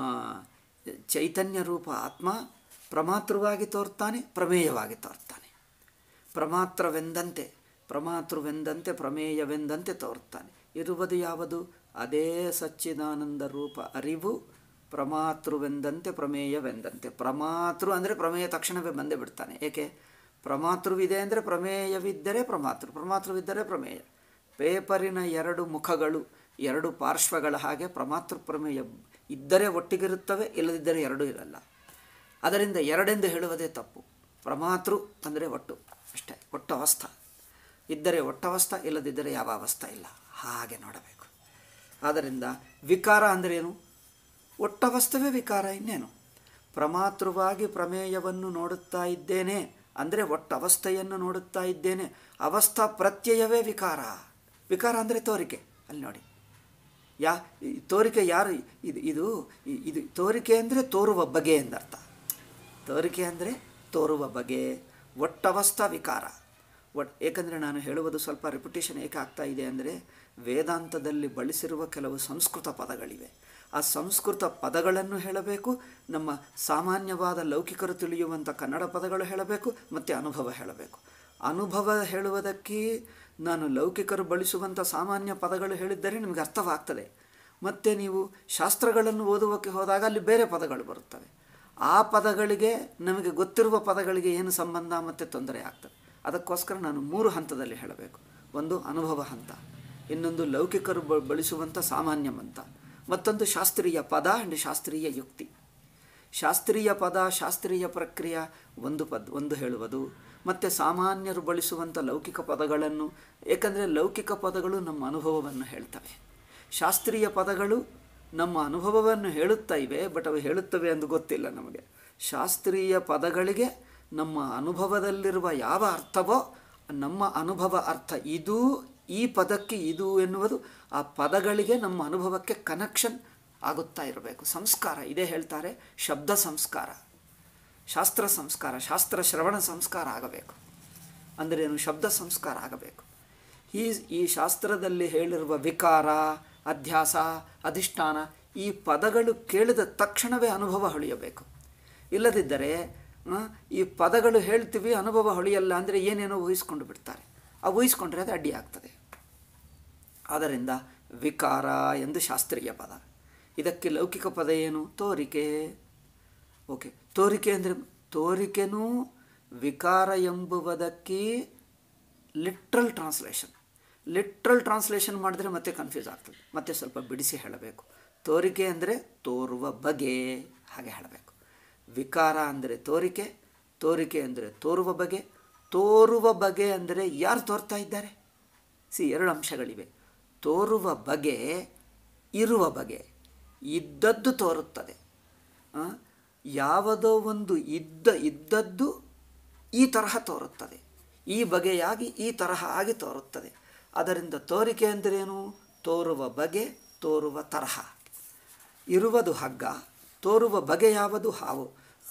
ಚೈತನ್ಯ ರೂಪ ಆತ್ಮ ಪ್ರಮಾತೃವಾಗಿ ತೋರ್ತಾನೆ ಪ್ರಮೇಯವಾಗಿ ತೋರ್ತಾನೆ ಪ್ರಮಾತ್ರವೆಂದಂತೆ ಪ್ರಮಾತೃವೆಂದಂತೆ ಪ್ರಮೇಯವೆಂದಂತೆ ತೋರುತ್ತಾನೆ ಇರುವುದು ಯಾವುದು ಅದೇ ಸಚ್ಚಿದಾನಂದ ರೂಪ ಅರಿವು ಪ್ರಮಾತೃವೆಂದಂತೆ ಪ್ರಮೇಯವೆಂದಂತೆ ಪ್ರಮಾತೃ ಅಂದರೆ ಪ್ರಮೇಯ ತಕ್ಷಣವೇ ಬಂದೇ ಬಿಡ್ತಾನೆ ಏಕೆ ಪ್ರಮಾತೃವಿದೆ ಅಂದರೆ ಪ್ರಮೇಯವಿದ್ದರೆ ಪ್ರಮಾತೃ ಪ್ರಮಾತೃವಿದ್ದರೆ ಪ್ರಮೇಯ ಪೇಪರಿನ ಎರಡು ಮುಖಗಳು ಎರಡು ಪಾರ್ಶ್ವಗಳ ಹಾಗೆ ಪ್ರಮಾತೃ ಪ್ರಮೇಯ ಇದ್ದರೆ ಒಟ್ಟಿಗಿರುತ್ತವೆ ಇಲ್ಲದಿದ್ದರೆ ಎರಡೂ ಇರಲ್ಲ ಅದರಿಂದ ಎರಡೆಂದು ಹೇಳುವುದೇ ತಪ್ಪು ಪ್ರಮಾತೃ ಅಂದರೆ ಒಟ್ಟು ಅಷ್ಟೇ ಒಟ್ಟು ಅವಸ್ಥಾ ಇದ್ದರೆ ಒಟ್ಟವಸ್ಥಾ ಇಲ್ಲದಿದ್ದರೆ ಯಾವ ಅವಸ್ಥಾ ಇಲ್ಲ ಹಾಗೆ ನೋಡಬೇಕು ಆದ್ದರಿಂದ ವಿಕಾರ ಅಂದ್ರೇನು ಒಟ್ಟವಸ್ಥವೇ ವಿಕಾರ ಇನ್ನೇನು ಪ್ರಮಾತೃವಾಗಿ ಪ್ರಮೇಯವನ್ನು ನೋಡುತ್ತಾ ಇದ್ದೇನೆ ಅಂದರೆ ಒಟ್ಟವಸ್ಥೆಯನ್ನು ನೋಡುತ್ತಾ ಇದ್ದೇನೆ ಅವಸ್ಥಾ ಪ್ರತ್ಯಯವೇ ವಿಕಾರ ವಿಕಾರ ಅಂದರೆ ತೋರಿಕೆ ಅಲ್ಲಿ ನೋಡಿ ಯಾ ಈ ತೋರಿಕೆ ಯಾರು ಇದು ಇದು ಇ- ಇದು ತೋರಿಕೆ ಅಂದರೆ ತೋರುವ ಬಗೆ ಎಂದರ್ಥ ತೋರಿಕೆ ಅಂದರೆ ತೋರುವ ಬಗೆ ಒಟ್ಟವಸ್ಥಾ ವಿಕಾರ ಒಟ್ ಏಕೆಂದರೆ ನಾನು ಹೇಳುವುದು ಸ್ವಲ್ಪ ರಿಪಿಟೇಷನ್ ಏಕೆ ಆಗ್ತಾ ಇದೆ ಅಂದರೆ ವೇದಾಂತದಲ್ಲಿ ಬಳಸಿರುವ ಕೆಲವು ಸಂಸ್ಕೃತ ಪದಗಳಿವೆ ಆ ಸಂಸ್ಕೃತ ಪದಗಳನ್ನು ಹೇಳಬೇಕು ನಮ್ಮ ಸಾಮಾನ್ಯವಾದ ಲೌಕಿಕರು ತಿಳಿಯುವಂಥ ಕನ್ನಡ ಪದಗಳು ಹೇಳಬೇಕು ಮತ್ತು ಅನುಭವ ಹೇಳಬೇಕು ಅನುಭವ ಹೇಳುವುದಕ್ಕೆ ನಾನು ಲೌಕಿಕರು ಬಳಸುವಂಥ ಸಾಮಾನ್ಯ ಪದಗಳು ಹೇಳಿದ್ದರೆ ನಿಮಗೆ ಅರ್ಥವಾಗ್ತದೆ ಮತ್ತು ನೀವು ಶಾಸ್ತ್ರಗಳನ್ನು ಓದುವಕ್ಕೆ ಹೋದಾಗ ಅಲ್ಲಿ ಬೇರೆ ಪದಗಳು ಬರುತ್ತವೆ ಆ ಪದಗಳಿಗೆ ನಮಗೆ ಗೊತ್ತಿರುವ ಪದಗಳಿಗೆ ಏನು ಸಂಬಂಧ ಮತ್ತು ತೊಂದರೆ ಆಗ್ತದೆ ಅದಕ್ಕೋಸ್ಕರ ನಾನು ಮೂರು ಹಂತದಲ್ಲಿ ಹೇಳಬೇಕು ಒಂದು ಅನುಭವ ಹಂತ ಇನ್ನೊಂದು ಲೌಕಿಕರು ಬ- ಬಳಸುವಂಥ ಸಾಮಾನ್ಯ ಹಂತ ಮತ್ತೊಂದು ಶಾಸ್ತ್ರೀಯ ಪದ ಆ್ಯಂಡ್ ಶಾಸ್ತ್ರೀಯ ಯುಕ್ತಿ ಶಾಸ್ತ್ರೀಯ ಪದ ಶಾಸ್ತ್ರೀಯ ಪ್ರಕ್ರಿಯೆ ಒಂದು ಪದ ಒಂದು ಹೇಳುವುದು ಮತ್ತು ಸಾಮಾನ್ಯರು ಬಳಸುವಂಥ ಲೌಕಿಕ ಪದಗಳನ್ನು ಏಕೆಂದರೆ ಲೌಕಿಕ ಪದಗಳು ನಮ್ಮ ಅನುಭವವನ್ನು ಹೇಳ್ತವೆ ಶಾಸ್ತ್ರೀಯ ಪದಗಳು ನಮ್ಮ ಅನುಭವವನ್ನು ಹೇಳುತ್ತಾ ಇವೆ ಬಟ್ ಅವು ಹೇಳುತ್ತವೆ ಎಂದು ಗೊತ್ತಿಲ್ಲ ನಮಗೆ ಶಾಸ್ತ್ರೀಯ ಪದಗಳಿಗೆ ನಮ್ಮ ಅನುಭವದಲ್ಲಿರುವ ಯಾವ ಅರ್ಥವೋ ನಮ್ಮ ಅನುಭವ ಅರ್ಥ ಇದು ಈ ಪದಕ್ಕೆ ಇದು ಎನ್ನುವುದು ಆ ಪದಗಳಿಗೆ ನಮ್ಮ ಅನುಭವಕ್ಕೆ ಕನೆಕ್ಷನ್ ಆಗುತ್ತಾ ಇರಬೇಕು ಸಂಸ್ಕಾರ ಇದೇ ಹೇಳ್ತಾರೆ ಶಬ್ದ ಸಂಸ್ಕಾರ ಶಾಸ್ತ್ರ ಸಂಸ್ಕಾರ ಶಾಸ್ತ್ರ ಶ್ರವಣ ಸಂಸ್ಕಾರ ಆಗಬೇಕು ಅಂದ್ರೇನು ಶಬ್ದ ಸಂಸ್ಕಾರ ಆಗಬೇಕು ಈ ಈ ಶಾಸ್ತ್ರದಲ್ಲಿ ಹೇಳಿರುವ ವಿಕಾರ ಅಧ್ಯಾಸ ಅಧಿಷ್ಠಾನ ಈ ಪದಗಳು ಕೇಳಿದ ತಕ್ಷಣವೇ ಅನುಭವ ಹೊಳೆಯಬೇಕು ಇಲ್ಲದಿದ್ದರೆ ಆ, ಈ ಪದಗಳು ಹೇಳ್ತೀವಿ ಅನುಭವ ಹೊಳೆಯಲ್ಲ ಅಂದರೆ ಏನೇನೋ ಊಹಿಸ್ಕೊಂಡು ಬಿಡ್ತಾರೆ ಆ ಊಹಿಸ್ಕೊಂಡ್ರೆ ಅದು ಅಡ್ಡಿ ಆಗ್ತದೆ ಆದ್ದರಿಂದ ವಿಕಾರ ಎಂದು ಶಾಸ್ತ್ರೀಯ ಪದ ಇದಕ್ಕೆ ಲೌಕಿಕ ಪದ ಏನು ತೋರಿಕೆ ಓಕೆ ತೋರಿಕೆ ಅಂದರೆ ತೋರಿಕೆನೂ ವಿಕಾರ ಎಂಬುವುದಕ್ಕೆ ಲಿಟ್ರಲ್ ಟ್ರಾನ್ಸ್ಲೇಷನ್ ಲಿಟ್ರಲ್ ಟ್ರಾನ್ಸ್ಲೇಷನ್ ಮಾಡಿದ್ರೆ ಮತ್ತೆ ಕನ್ಫ್ಯೂಸ್ ಆಗ್ತದೆ ಮತ್ತೆ ಸ್ವಲ್ಪ ಬಿಡಿಸಿ ಹೇಳಬೇಕು ತೋರಿಕೆ ಅಂದರೆ ತೋರುವ ಬಗೆ ಹಾಗೆ ಹೇಳಬೇಕು ವಿಕಾರ ಅಂದರೆ ತೋರಿಕೆ ತೋರಿಕೆ ಅಂದರೆ ತೋರುವ ಬಗೆ ತೋರುವ ಬಗೆ ಅಂದರೆ ಯಾರು ತೋರ್ತಾ ಇದ್ದಾರೆ ಸಿ ಎರಡು ಅಂಶಗಳಿವೆ ತೋರುವ ಬಗೆ ಇರುವ ಬಗೆ ಇದ್ದದ್ದು ತೋರುತ್ತದೆ ಆ, ಯಾವುದೋ ಒಂದು ಇದ್ದ ಇದ್ದದ್ದು ಈ ತರಹ ತೋರುತ್ತದೆ ಈ ಬಗೆಯಾಗಿ ಈ ತರಹ ಆಗಿ ತೋರುತ್ತದೆ ಅದರಿಂದ ತೋರಿಕೆ ಅಂದ್ರೇನು ತೋರುವ ಬಗೆ ತೋರುವ ತರಹ ಇರುವುದು ಹಗ್ಗ ತೋರುವ ಬಗೆ ಯಾವುದು ಹಾವು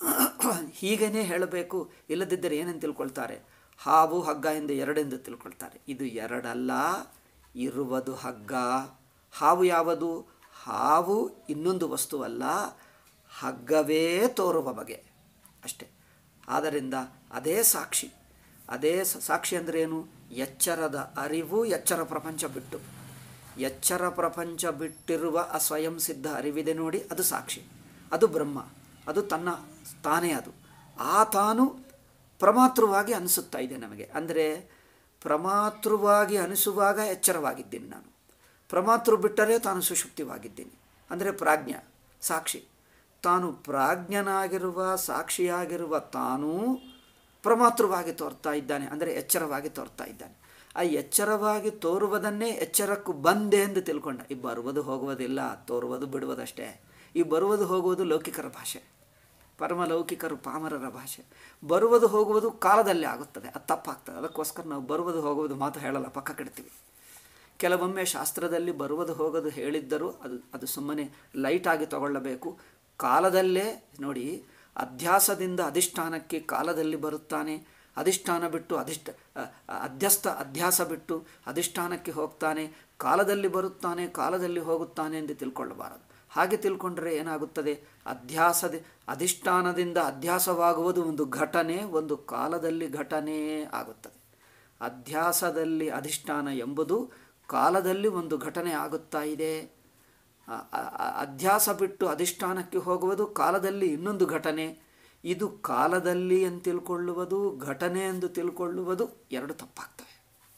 ಹೀಗೇ ಹೇಳಬೇಕು ಇಲ್ಲದಿದ್ದರೆ ಏನೆಂದು ತಿಳ್ಕೊಳ್ತಾರೆ ಹಾವು ಹಗ್ಗ ಎಂದು ಎರಡೆಂದು ತಿಳ್ಕೊಳ್ತಾರೆ ಇದು ಎರಡಲ್ಲ ಇರುವುದು ಹಗ್ಗ ಹಾವು ಯಾವುದು ಹಾವು ಇನ್ನೊಂದು ವಸ್ತುವಲ್ಲ ಹಗ್ಗವೇ ತೋರುವ ಬಗೆ ಅಷ್ಟೆ ಆದ್ದರಿಂದ ಅದೇ ಸಾಕ್ಷಿ ಅದೇ ಸ- ಸಾಕ್ಷಿ ಅಂದ್ರೇನು ಎಚ್ಚರದ ಅರಿವು ಎಚ್ಚರ ಪ್ರಪಂಚ ಬಿಟ್ಟು ಎಚ್ಚರ ಪ್ರಪಂಚ ಬಿಟ್ಟಿರುವ ಆ ಸ್ವಯಂ ಸಿದ್ಧ ಅರಿವಿದೆ ನೋಡಿ ಅದು ಸಾಕ್ಷಿ ಅದು ಬ್ರಹ್ಮ ಅದು ತನ್ನ ತಾನೇ ಅದು ಆ ತಾನು ಪ್ರಮಾತೃವಾಗಿ ಅನಿಸುತ್ತಾ ಇದೆ ನಮಗೆ ಅಂದರೆ ಪ್ರಮಾತೃವಾಗಿ ಅನಿಸುವಾಗ ಎಚ್ಚರವಾಗಿದ್ದೀನಿ ನಾನು ಪ್ರಮಾತೃ ಬಿಟ್ಟರೆ ತಾನು ಸುಷುಪ್ತಿವಾಗಿದ್ದೀನಿ ಅಂದರೆ ಪ್ರಾಜ್ಞ ಸಾಕ್ಷಿ ತಾನು ಪ್ರಾಜ್ಞನಾಗಿರುವ ಸಾಕ್ಷಿಯಾಗಿರುವ ತಾನೂ ಪ್ರಮಾತೃವಾಗಿ ತೋರ್ತಾ ಇದ್ದಾನೆ ಅಂದರೆ ಎಚ್ಚರವಾಗಿ ತೋರ್ತಾ ಇದ್ದಾನೆ ಆ ಎಚ್ಚರವಾಗಿ ತೋರುವುದನ್ನೇ ಎಚ್ಚರಕ್ಕೂ ಬಂದೆ ಎಂದು ತಿಳ್ಕೊಂಡ ಈ ಬರುವುದು ಹೋಗುವುದಿಲ್ಲ ತೋರುವುದು ಬಿಡುವುದಷ್ಟೇ ಈ ಬರುವುದು ಹೋಗುವುದು ಲೌಕಿಕರ ಭಾಷೆ ಪರಮಲೌಕಿಕರು ಪಾಮರರ ಭಾಷೆ ಬರುವುದು ಹೋಗುವುದು ಕಾಲದಲ್ಲೇ ಆಗುತ್ತದೆ ಅದು ತಪ್ಪಾಗ್ತದೆ ಅದಕ್ಕೋಸ್ಕರ ನಾವು ಬರುವುದು ಹೋಗುವುದು ಮಾತು ಹೇಳಲ್ಲ ಪಕ್ಕ ಕೆಡ್ತೀವಿ ಕೆಲವೊಮ್ಮೆ ಶಾಸ್ತ್ರದಲ್ಲಿ ಬರುವುದು ಹೋಗೋದು ಹೇಳಿದ್ದರೂ ಅದು ಅದು ಸುಮ್ಮನೆ ಲೈಟಾಗಿ ತಗೊಳ್ಳಬೇಕು ಕಾಲದಲ್ಲೇ ನೋಡಿ ಅಧ್ಯಾಸದಿಂದ ಅಧಿಷ್ಠಾನಕ್ಕೆ ಕಾಲದಲ್ಲಿ ಬರುತ್ತಾನೆ ಅಧಿಷ್ಠಾನ ಬಿಟ್ಟು ಅಧಿಷ್ಠ ಅ- ಅ- ಅಧ್ಯಸ್ಥ ಅಧ್ಯಾಸ ಬಿಟ್ಟು ಅಧಿಷ್ಠಾನಕ್ಕೆ ಹೋಗ್ತಾನೆ ಕಾಲದಲ್ಲಿ ಬರುತ್ತಾನೆ ಕಾಲದಲ್ಲಿ ಹೋಗುತ್ತಾನೆ ಎಂದು ತಿಳ್ಕೊಳ್ಳಬಾರದು ಹಾಗೆ ತಿಳ್ಕೊಂಡ್ರೆ ಏನಾಗುತ್ತದೆ ಅಧ್ಯಾಸದ ಅಧಿಷ್ಠಾನದಿಂದ ಅಧ್ಯಾಸವಾಗುವುದು ಒಂದು ಘಟನೆ ಒಂದು ಕಾಲದಲ್ಲಿ ಘಟನೆ ಆಗುತ್ತದೆ ಅಧ್ಯಾಸದಲ್ಲಿ ಅಧಿಷ್ಠಾನ ಎಂಬುದು ಕಾಲದಲ್ಲಿ ಒಂದು ಘಟನೆ ಆಗುತ್ತಾ ಇದೆ ಅ- ಅ- ಅ- ಅಧ್ಯಾಸ ಬಿಟ್ಟು ಅಧಿಷ್ಠಾನಕ್ಕೆ ಹೋಗುವುದು ಕಾಲದಲ್ಲಿ ಇನ್ನೊಂದು ಘಟನೆ ಇದು ಕಾಲದಲ್ಲಿ ಎಂದು ತಿಳ್ಕೊಳ್ಳುವುದು ಘಟನೆ ಎಂದು ತಿಳ್ಕೊಳ್ಳುವುದು ಎರಡು ತಪ್ಪಾಗ್ತವೆ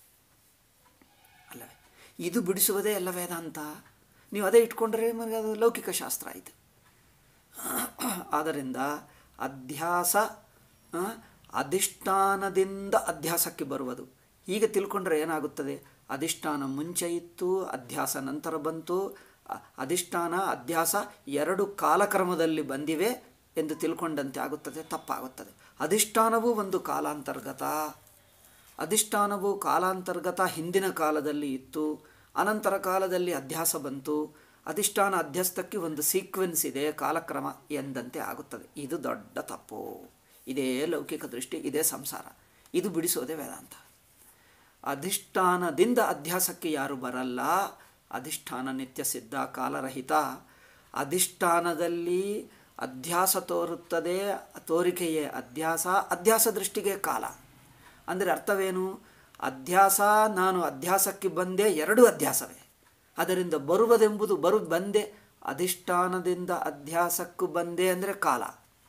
ಅಲ್ಲವೇ ಇದು ಬಿಡಿಸುವುದೇ ಎಲ್ಲ ವೇದಾಂತ ನೀವು ಅದೇ ಇಟ್ಕೊಂಡ್ರೆ ಮನೆಗೆ ಅದು ಲೌಕಿಕ ಶಾಸ್ತ್ರ ಆಯಿತು ಆದ್ದರಿಂದ ಅಧ್ಯಾಸ ಆ, ಅಧಿಷ್ಠಾನದಿಂದ ಅಧ್ಯಾಸಕ್ಕೆ ಬರುವುದು ಹೀಗೆ ತಿಳ್ಕೊಂಡ್ರೆ ಏನಾಗುತ್ತದೆ ಅಧಿಷ್ಠಾನ ಮುಂಚೆ ಇತ್ತು ಅಧ್ಯಾಸ ನಂತರ ಬಂತು ಅ- ಅಧಿಷ್ಠಾನ ಅಧ್ಯಾಸ ಎರಡು ಕಾಲಕ್ರಮದಲ್ಲಿ ಬಂದಿವೆ ಎಂದು ತಿಳ್ಕೊಂಡಂತೆ ಆಗುತ್ತದೆ ತಪ್ಪಾಗುತ್ತದೆ ಅಧಿಷ್ಠಾನವೂ ಒಂದು ಕಾಲಾಂತರ್ಗತ ಅಧಿಷ್ಠಾನವು ಕಾಲಾಂತರ್ಗತ ಹಿಂದಿನ ಕಾಲದಲ್ಲಿ ಇತ್ತು ಅನಂತರ ಕಾಲದಲ್ಲಿ ಅಧ್ಯಾಸ ಬಂತು ಅಧಿಷ್ಠಾನ ಅಧ್ಯಸ್ಥಕ್ಕೆ ಒಂದು ಸೀಕ್ವೆನ್ಸ್ ಇದೆ ಕಾಲಕ್ರಮ ಎಂದಂತೆ ಆಗುತ್ತದೆ ಇದು ದೊಡ್ಡ ತಪ್ಪು ಇದೇ ಲೌಕಿಕ ದೃಷ್ಟಿ ಇದೇ ಸಂಸಾರ ಇದು ಬಿಡಿಸೋದೇ ವೇದಾಂತ ಅಧಿಷ್ಠಾನದಿಂದ ಅಧ್ಯಾಸಕ್ಕೆ ಯಾರು ಬರಲ್ಲ ಅಧಿಷ್ಠಾನ ನಿತ್ಯ ಸಿದ್ಧ ಕಾಲರಹಿತ ಅಧಿಷ್ಠಾನದಲ್ಲಿ ಅಧ್ಯಾಸ ತೋರುತ್ತದೆ ತೋರಿಕೆಯೇ ಅಧ್ಯಾಸ ಅಧ್ಯಾಸ ದೃಷ್ಟಿಗೆ ಕಾಲ ಅಂದರೆ ಅರ್ಥವೇನು ಅಧ್ಯಾಸ ನಾನು ಅಧ್ಯಾಸಕ್ಕೆ ಬಂದೆ ಎರಡು ಅಧ್ಯಾಸವೇ ಅದರಿಂದ ಬರುವುದೆಂಬುದು ಬರು ಬಂದೆ ಅಧಿಷ್ಠಾನದಿಂದ ಅಧ್ಯಾಸಕ್ಕೂ ಬಂದೆ ಅಂದರೆ ಕಾಲ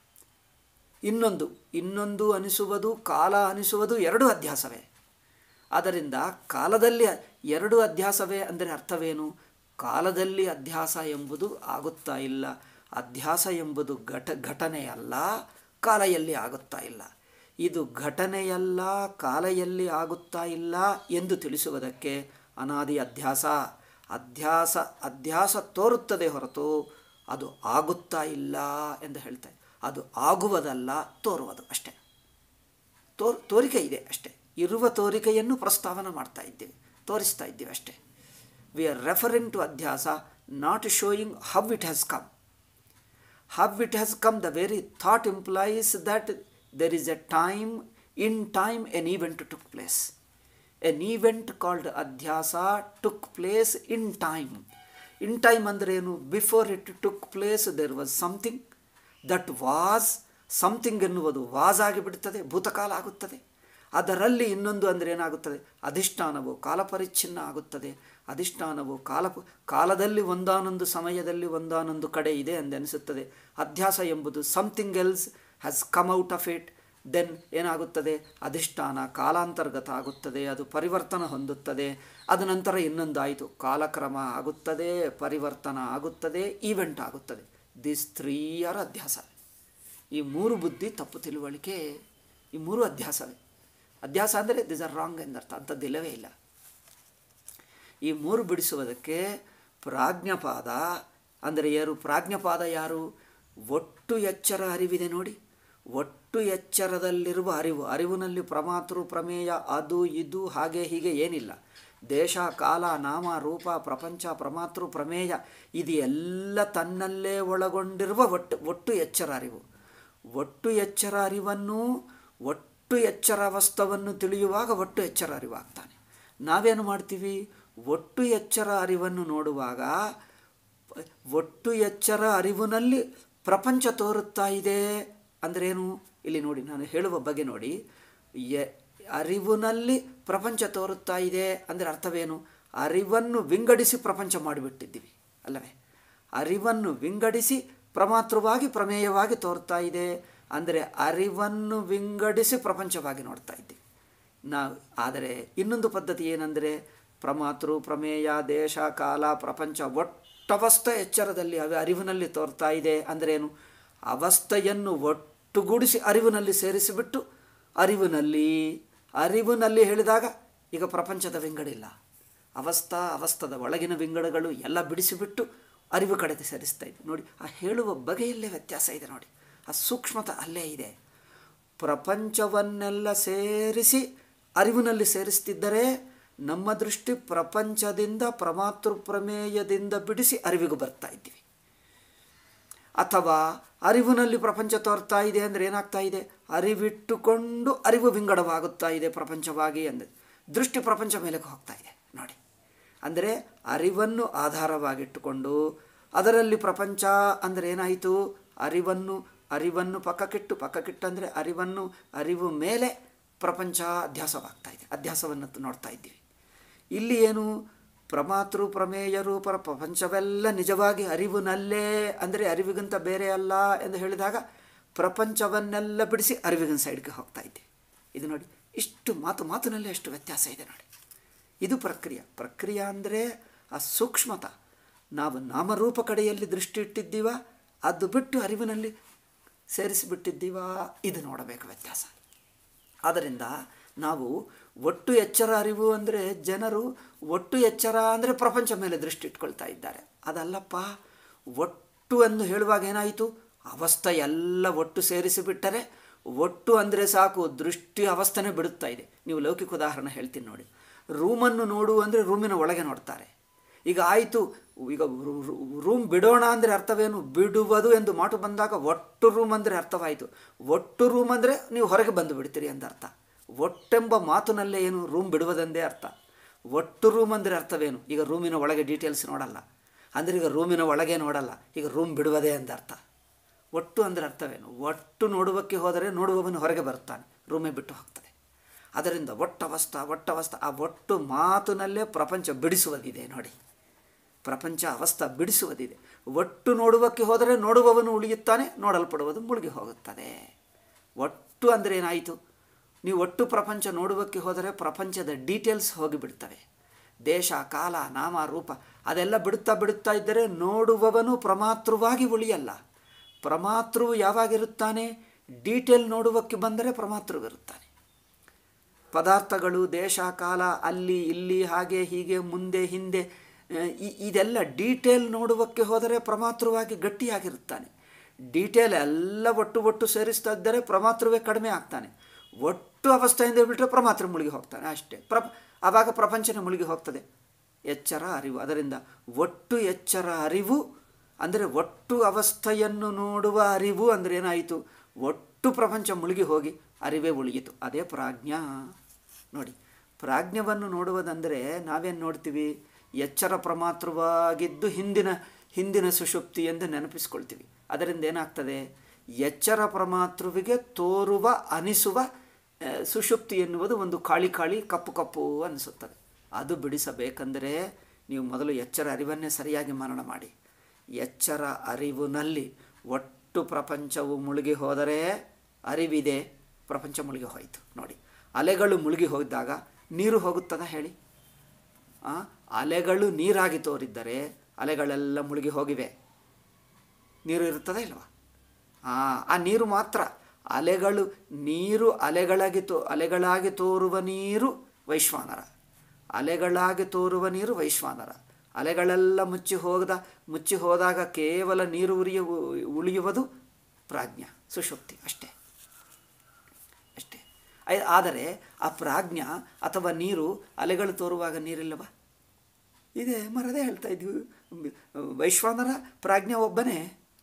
ಇನ್ನೊಂದು ಇನ್ನೊಂದು ಅನಿಸುವುದು ಕಾಲ ಅನಿಸುವುದು ಎರಡು ಅಧ್ಯಾಸವೇ ಆದ್ದರಿಂದ ಕಾಲದಲ್ಲಿ ಎರಡು ಅಧ್ಯಾಸವೇ ಅಂದರೆ ಅರ್ಥವೇನು ಕಾಲದಲ್ಲಿ ಅಧ್ಯಾಸ ಎಂಬುದು ಆಗುತ್ತಾ ಇಲ್ಲ ಅಧ್ಯಾಸ ಎಂಬುದು ಘಟ ಘಟನೆಯಲ್ಲ ಕಾಲೆಯಲ್ಲಿ ಆಗುತ್ತಾ ಇಲ್ಲ ಇದು ಘಟನೆಯಲ್ಲ ಕಾಲೆಯಲ್ಲಿ ಆಗುತ್ತಾ ಇಲ್ಲ ಎಂದು ತಿಳಿಸುವುದಕ್ಕೆ ಅನಾದಿ ಅಧ್ಯಾಸ ಅಧ್ಯಾಸ ಅಧ್ಯಾಸ ತೋರುತ್ತದೆ ಹೊರತು ಅದು ಆಗುತ್ತಾ ಇಲ್ಲ ಎಂದು ಹೇಳ್ತಾರೆ ಅದು ಆಗುವುದಲ್ಲ ತೋರುವುದು ಅಷ್ಟೇ ತೋರ್ ತೋರಿಕೆ ಇದೆ ಅಷ್ಟೇ ಇರುವ ತೋರಿಕೆಯನ್ನು ಪ್ರಸ್ತಾವನೆ ಮಾಡ್ತಾ ಇದ್ದೀವಿ ತೋರಿಸ್ತಾ ಇದ್ದೀವಿ ಅಷ್ಟೇ ವಿ ಆರ್ ರೆಫರಿಂಗ್ ಟು ಅಧ್ಯಾಸ not showing how it has come how it has come the very thought implies that there is a time in time an event took place an event called ಅಧ್ಯಾಸ took place in time in time ಅಂದರೆ ಏನು before it took place there was something that was something ಎನ್ನುವುದು was ಆಗಿಬಿಡುತ್ತದೆ ಭೂತಕಾಲ ಆಗುತ್ತದೆ ಅದರಲ್ಲಿ ಇನ್ನೊಂದು ಅಂದರೆ ಏನಾಗುತ್ತದೆ ಅಧಿಷ್ಠಾನವು ಕಾಲಪರಿಚ್ಛಿನ್ನ ಆಗುತ್ತದೆ ಅಧಿಷ್ಠಾನವು ಕಾಲ ಕಾಲದಲ್ಲಿ ಒಂದಾನೊಂದು ಸಮಯದಲ್ಲಿ ಒಂದಾನೊಂದು ಕಡೆ ಇದೆ ಎಂದೆನಿಸುತ್ತದೆ ಅಧ್ಯಾಸ ಎಂಬುದು something else has come out of it then ಏನಾಗುತ್ತದೆ ಅಧಿಷ್ಠಾನ ಕಾಲಾಂತರ್ಗತ ಆಗುತ್ತದೆ ಅದು ಪರಿವರ್ತನ ಹೊಂದುತ್ತದೆ ಅದ ನಂತರ ಇನ್ನೊಂದಾಯಿತು ಕಾಲಕ್ರಮ ಆಗುತ್ತದೆ ಪರಿವರ್ತನ ಆಗುತ್ತದೆ ಈವೆಂಟ್ ಆಗುತ್ತದೆ ದಿಸ್ ತ್ರೀ ಆರ್ ಅಧ್ಯಾಸ ಈ ಮೂರು ಬುದ್ಧಿ ತಪ್ಪು ತಿಳುವಳಿಕೆ ಈ ಮೂರು ಅಧ್ಯಾಸವೇ ಅಧ್ಯಾಸ ಅಂದರೆ ದಿಸ್ ಆರ್ ರಾಂಗ್ ಎಂದರ್ಥ ಅಂಥದ್ದಿಲ್ಲವೇ ಇಲ್ಲ ಈ ಮೂರು ಬಿಡಿಸುವುದಕ್ಕೆ ಪ್ರಾಜ್ಞಪಾದ ಅಂದರೆ ಯಾರು ಪ್ರಾಜ್ಞಪಾದ ಯಾರು ಒಟ್ಟು ಎಚ್ಚರ ಅರಿವಿದೆ ನೋಡಿ ಒಟ್ಟು ಎಚ್ಚರದಲ್ಲಿರುವ ಅರಿವು ಅರಿವಿನಲ್ಲಿ ಪ್ರಮಾತೃ ಪ್ರಮೇಯ ಅದು ಇದು ಹಾಗೆ ಹೀಗೆ ಏನಿಲ್ಲ ದೇಶ ಕಾಲ ನಾಮ ರೂಪ ಪ್ರಪಂಚ ಪ್ರಮಾತೃ ಪ್ರಮೇಯ ಇದು ಎಲ್ಲ ತನ್ನಲ್ಲೇ ಒಳಗೊಂಡಿರುವ ಒಟ್ಟು ಒಟ್ಟು ಎಚ್ಚರ ಅರಿವು ಒಟ್ಟು ಎಚ್ಚರ ಅರಿವನ್ನು ಒಟ್ಟು ಎಚ್ಚರ ಅವಸ್ಥವನ್ನು ತಿಳಿಯುವಾಗ ಒಟ್ಟು ಎಚ್ಚರ ಅರಿವಾಗ್ತಾನೆ ನಾವೇನು ಮಾಡ್ತೀವಿ ಒಟ್ಟು ಎಚ್ಚರ ಅರಿವನ್ನು ನೋಡುವಾಗ ಒಟ್ಟು ಎಚ್ಚರ ಅರಿವಿನಲ್ಲಿ ಪ್ರಪಂಚ ತೋರುತ್ತಾ ಇದೆ ಅಂದ್ರೇನು ಇಲ್ಲಿ ನೋಡಿ ನಾನು ಹೇಳುವ ಬಗೆ ನೋಡಿ ಎ ಅರಿವಿನಲ್ಲಿ ಪ್ರಪಂಚ ತೋರುತ್ತಾ ಇದೆ ಅಂದರೆ ಅರ್ಥವೇನು ಅರಿವನ್ನು ವಿಂಗಡಿಸಿ ಪ್ರಪಂಚ ಮಾಡಿಬಿಟ್ಟಿದ್ದೀವಿ ಅಲ್ಲವೇ ಅರಿವನ್ನು ವಿಂಗಡಿಸಿ ಪ್ರಮಾತೃವಾಗಿ ಪ್ರಮೇಯವಾಗಿ ತೋರ್ತಾ ಇದೆ ಅಂದರೆ ಅರಿವನ್ನು ವಿಂಗಡಿಸಿ ಪ್ರಪಂಚವಾಗಿ ನೋಡ್ತಾ ಇದ್ದೀವಿ ನಾವು ಆದರೆ ಇನ್ನೊಂದು ಪದ್ಧತಿ ಏನಂದರೆ ಪ್ರಮಾತೃ ಪ್ರಮೇಯ ದೇಶ ಕಾಲ ಪ್ರಪಂಚ ಒಟ್ಟವಸ್ಥೆ ಎಚ್ಚರದಲ್ಲಿ ಅವೆ ಅರಿವಿನಲ್ಲಿ ತೋರ್ತಾ ಇದೆ ಅಂದ್ರೇನು ಅವಸ್ಥೆಯನ್ನು ಒಟ್ಟುಗೂಡಿಸಿ ಅರಿವಿನಲ್ಲಿ ಸೇರಿಸಿಬಿಟ್ಟು ಅರಿವಿನಲ್ಲಿ ಅರಿವಿನಲ್ಲಿ ಹೇಳಿದಾಗ ಈಗ ಪ್ರಪಂಚದ ವಿಂಗಡಿಲ್ಲ ಅವಸ್ಥಾ ಅವಸ್ಥದ ಒಳಗಿನ ವಿಂಗಡಗಳು ಎಲ್ಲ ಬಿಡಿಸಿಬಿಟ್ಟು ಅರಿವು ಕಡೆಗೆ ಸೇರಿಸ್ತಾ ಇದೆ ನೋಡಿ ಆ ಹೇಳುವ ಬಗೆಯಲ್ಲೇ ವ್ಯತ್ಯಾಸ ಇದೆ ನೋಡಿ ಆ ಸೂಕ್ಷ್ಮತ ಅಲ್ಲೇ ಇದೆ ಪ್ರಪಂಚವನ್ನೆಲ್ಲ ಸೇರಿಸಿ ಅರಿವಿನಲ್ಲಿ ಸೇರಿಸ್ತಿದ್ದರೆ ನಮ್ಮ ದೃಷ್ಟಿ ಪ್ರಪಂಚದಿಂದ ಪ್ರಮಾತೃ ಪ್ರಮೇಯದಿಂದ ಬಿಡಿಸಿ ಅರಿವಿಗೂ ಬರ್ತಾ ಇದ್ದೀವಿ ಅಥವಾ ಅರಿವಿನಲ್ಲಿ ಪ್ರಪಂಚ ತೋರ್ತಾ ಇದೆ ಅಂದರೆ ಏನಾಗ್ತಾ ಇದೆ ಅರಿವಿಟ್ಟುಕೊಂಡು ಅರಿವು ವಿಂಗಡವಾಗುತ್ತಾ ಇದೆ ಪ್ರಪಂಚವಾಗಿ ಅಂದರೆ ದೃಷ್ಟಿ ಪ್ರಪಂಚ ಮೇಲಕ್ಕೆ ಹೋಗ್ತಾ ಇದೆ ನೋಡಿ ಅಂದರೆ ಅರಿವನ್ನು ಆಧಾರವಾಗಿಟ್ಟುಕೊಂಡು ಅದರಲ್ಲಿ ಪ್ರಪಂಚ ಅಂದರೆ ಏನಾಯಿತು ಅರಿವನ್ನು ಅರಿವನ್ನು ಪಕ್ಕಕ್ಕಿಟ್ಟು ಪಕ್ಕಕ್ಕಿಟ್ಟು ಅಂದರೆ ಅರಿವನ್ನು ಅರಿವು ಮೇಲೆ ಪ್ರಪಂಚ ಅಧ್ಯಾಸವಾಗ್ತಾ ಇದೆ ಅಧ್ಯಾಸವನ್ನು ನೋಡ್ತಾ ಇದ್ದೀವಿ ಇಲ್ಲಿ ಏನು ಪ್ರಮಾತೃ ಪ್ರಮೇಯರು ಪರ ಪ್ರಪಂಚವೆಲ್ಲ ನಿಜವಾಗಿ ಅರಿವಿನಲ್ಲೇ ಅಂದರೆ ಅರಿವಿಗಿಂತ ಬೇರೆ ಅಲ್ಲ ಎಂದು ಹೇಳಿದಾಗ ಪ್ರಪಂಚವನ್ನೆಲ್ಲ ಬಿಡಿಸಿ ಅರಿವಿಗಿನ ಸೈಡ್ಗೆ ಹೋಗ್ತಾ ಇದ್ದೀವಿ ಇದು ನೋಡಿ ಇಷ್ಟು ಮಾತು ಮಾತಿನಲ್ಲಿ ಎಷ್ಟು ವ್ಯತ್ಯಾಸ ಇದೆ ನೋಡಿ ಇದು ಪ್ರಕ್ರಿಯೆ ಪ್ರಕ್ರಿಯೆ ಅಂದರೆ ಆ ಸೂಕ್ಷ್ಮತ ನಾವು ನಾಮರೂಪ ಕಡೆಯಲ್ಲಿ ದೃಷ್ಟಿ ಇಟ್ಟಿದ್ದೀವ ಅದು ಬಿಟ್ಟು ಅರಿವಿನಲ್ಲಿ ಸೇರಿಸಿಬಿಟ್ಟಿದ್ದೀವ ಇದು ನೋಡಬೇಕು ವ್ಯತ್ಯಾಸ ಆದ್ದರಿಂದ ನಾವು ಒಟ್ಟು ಎಚ್ಚರ ಅರಿವು ಅಂದರೆ ಜನರು ಒಟ್ಟು ಎಚ್ಚರ ಅಂದರೆ ಪ್ರಪಂಚ ಮೇಲೆ ದೃಷ್ಟಿ ಇಟ್ಕೊಳ್ತಾ ಇದ್ದಾರೆ ಅದಲ್ಲಪ್ಪ ಒಟ್ಟು ಎಂದು ಹೇಳುವಾಗ ಏನಾಯಿತು ಅವಸ್ಥೆ ಎಲ್ಲ ಒಟ್ಟು ಸೇರಿಸಿಬಿಟ್ಟರೆ ಒಟ್ಟು ಅಂದರೆ ಸಾಕು ದೃಷ್ಟಿ ಅವಸ್ಥೆನೇ ಬಿಡುತ್ತಾ ಇದೆ ನೀವು ಲೌಕಿಕ ಉದಾಹರಣೆ ಹೇಳ್ತೀನಿ ನೋಡಿ ರೂಮನ್ನು ನೋಡು ಅಂದರೆ ರೂಮಿನ ಒಳಗೆ ನೋಡ್ತಾರೆ ಈಗ ಆಯಿತು ಈಗ ರೂಮ್ ಬಿಡೋಣ ಅಂದರೆ ಅರ್ಥವೇನು ಬಿಡುವುದು ಎಂದು ಮಾತು ಬಂದಾಗ ಒಟ್ಟು ರೂಮ್ ಅಂದರೆ ಅರ್ಥವಾಯಿತು ಒಟ್ಟು ರೂಮ್ ಅಂದರೆ ನೀವು ಹೊರಗೆ ಬಂದು ಬಿಡ್ತೀರಿ ಅಂತ ಅರ್ಥ ಒಟ್ಟೆಂಬ ಮಾತಿನಲ್ಲೇ ಏನು ರೂಮ್ ಬಿಡುವುದೆಂದೇ ಅರ್ಥ ಒಟ್ಟು ರೂಮ್ ಅಂದರೆ ಅರ್ಥವೇನು ಈಗ ರೂಮಿನ ಒಳಗೆ ಡೀಟೇಲ್ಸ್ ನೋಡಲ್ಲ ಅಂದರೆ ಈಗ ರೂಮಿನ ಒಳಗೆ ನೋಡಲ್ಲ ಈಗ ರೂಮ್ ಬಿಡುವುದೇ ಅಂತ ಅರ್ಥ ಒಟ್ಟು ಅಂದರೆ ಅರ್ಥವೇನು ಒಟ್ಟು ನೋಡುವಕ್ಕೆ ಹೋದರೆ ನೋಡುವವನು ಹೊರಗೆ ಬರ್ತಾನೆ ರೂಮೇ ಬಿಟ್ಟು ಹೋಗ್ತದೆ ಅದರಿಂದ ಒಟ್ಟವಸ್ಥ ಒಟ್ಟವಸ್ಥ ಆ ಒಟ್ಟು ಮಾತಿನಲ್ಲೇ ಪ್ರಪಂಚ ಬಿಡಿಸುವುದಿದೆ ನೋಡಿ ಪ್ರಪಂಚ ಅವಸ್ಥೆ ಬಿಡಿಸುವುದಿದೆ ಒಟ್ಟು ನೋಡುವಕ್ಕೆ ಹೋದರೆ ನೋಡುವವನು ಉಳಿಯುತ್ತಾನೆ ನೋಡಲ್ಪಡುವುದು ಮುಳುಗಿ ಹೋಗುತ್ತದೆ ಒಟ್ಟು ಅಂದರೆ ಏನಾಯಿತು ನೀವು ಒಟ್ಟು ಪ್ರಪಂಚ ನೋಡುವಕ್ಕೆ ಹೋದರೆ ಪ್ರಪಂಚದ ಡೀಟೇಲ್ಸ್ ಹೋಗಿಬಿಡ್ತವೆ ದೇಶ ಕಾಲ ನಾಮ ರೂಪ ಅದೆಲ್ಲ ಬಿಡುತ್ತಾ ಬಿಡುತ್ತಾ ಇದ್ದರೆ ನೋಡುವವನು ಪ್ರಮಾತೃವಾಗಿ ಉಳಿಯಲ್ಲ ಪ್ರಮಾತೃ ಯಾವಾಗಿರುತ್ತಾನೆ ಡೀಟೇಲ್ ನೋಡುವಕ್ಕೆ ಬಂದರೆ ಪ್ರಮಾತೃವಿರುತ್ತಾನೆ ಪದಾರ್ಥಗಳು ದೇಶ ಕಾಲ ಅಲ್ಲಿ ಇಲ್ಲಿ ಹಾಗೆ ಹೀಗೆ ಮುಂದೆ ಹಿಂದೆ ಇದೆಲ್ಲ ಡೀಟೇಲ್ ನೋಡುವಕ್ಕೆ ಹೋದರೆ ಪ್ರಮಾತೃವಾಗಿ ಗಟ್ಟಿಯಾಗಿರುತ್ತಾನೆ ಡೀಟೇಲ್ ಎಲ್ಲ ಒಟ್ಟು ಒಟ್ಟು ಸೇರಿಸ್ತಾ ಇದ್ದರೆ ಪ್ರಮಾತೃವೇ ಕಡಿಮೆ ಆಗ್ತಾನೆ ಒಟ್ಟು ಅವಸ್ಥೆಯಿಂದ ಬಿಟ್ಟರೆ ಪ್ರಮಾತೃ ಮುಳುಗಿ ಹೋಗ್ತಾನೆ ಅಷ್ಟೇ ಪ್ರ ಆವಾಗ ಪ್ರಪಂಚನೇ ಮುಳುಗಿ ಹೋಗ್ತದೆ ಎಚ್ಚರ ಅರಿವು ಅದರಿಂದ ಒಟ್ಟು ಎಚ್ಚರ ಅರಿವು ಅಂದರೆ ಒಟ್ಟು ಅವಸ್ಥೆಯನ್ನು ನೋಡುವ ಅರಿವು ಅಂದರೆ ಏನಾಯಿತು ಒಟ್ಟು ಪ್ರಪಂಚ ಮುಳುಗಿ ಹೋಗಿ ಅರಿವೇ ಉಳಿಯಿತು ಅದೇ ಪ್ರಾಜ್ಞಾ ನೋಡಿ ಪ್ರಾಜ್ಞವನ್ನು ನೋಡುವುದಂದರೆ ನಾವೇನು ನೋಡ್ತೀವಿ ಎಚ್ಚರ ಪ್ರಮಾತೃವಾಗಿದ್ದು ಹಿಂದಿನ ಹಿಂದಿನ ಸುಷುಪ್ತಿ ಎಂದು ನೆನಪಿಸ್ಕೊಳ್ತೀವಿ ಅದರಿಂದ ಏನಾಗ್ತದೆ ಎಚ್ಚರ ಪ್ರಮಾತೃವಿಗೆ ತೋರುವ ಅನಿಸುವ ಸುಷುಪ್ತಿ ಎನ್ನುವುದು ಒಂದು ಕಾಳಿ ಕಾಳಿ ಕಪ್ಪು ಕಪ್ಪು ಅನಿಸುತ್ತದೆ ಅದು ಬಿಡಿಸಬೇಕೆಂದರೆ ನೀವು ಮೊದಲು ಎಚ್ಚರ ಅರಿವನ್ನೇ ಸರಿಯಾಗಿ ಮರಣ ಮಾಡಿ ಎಚ್ಚರ ಅರಿವಿನಲ್ಲಿ ಒಟ್ಟು ಪ್ರಪಂಚವು ಮುಳುಗಿ ಹೋದರೆ ಅರಿವಿದೆ ಪ್ರಪಂಚ ಮುಳುಗಿ ಹೋಯಿತು ನೋಡಿ ಅಲೆಗಳು ಮುಳುಗಿ ಹೋಗಿದ್ದಾಗ ನೀರು ಹೋಗುತ್ತದ ಹೇಳಿ ಅಲೆಗಳು ನೀರಾಗಿ ತೋರಿದ್ದರೆ ಅಲೆಗಳೆಲ್ಲ ಮುಳುಗಿ ಹೋಗಿವೆ ನೀರು ಇರುತ್ತದೆ ಇಲ್ವಾ ಆ ನೀರು ಮಾತ್ರ ಅಲೆಗಳು ನೀರು ಅಲೆಗಳಾಗಿ ತೋ ಅಲೆಗಳಾಗಿ ತೋರುವ ನೀರು ವೈಶ್ವಾನರ ಅಲೆಗಳಾಗಿ ತೋರುವ ನೀರು ವೈಶ್ವಾನರ ಅಲೆಗಳೆಲ್ಲ ಮುಚ್ಚಿ ಹೋಗದ ಮುಚ್ಚಿ ಹೋದಾಗ ಕೇವಲ ನೀರು ಉರಿಯ ಉಳಿಯುವುದು ಪ್ರಾಜ್ಞ ಸುಷುಪ್ತಿ ಅಷ್ಟೇ ಅಷ್ಟೇ ಆದರೆ ಆ ಪ್ರಾಜ್ಞ ಅಥವಾ ನೀರು ಅಲೆಗಳು ತೋರುವಾಗ ನೀರಿಲ್ಲವ ಇದೆ ಮರದೇ ಹೇಳ್ತಾ ಇದ್ವಿ ವೈಶ್ವಾನರ ಪ್ರಾಜ್ಞ ಒಬ್ಬನೇ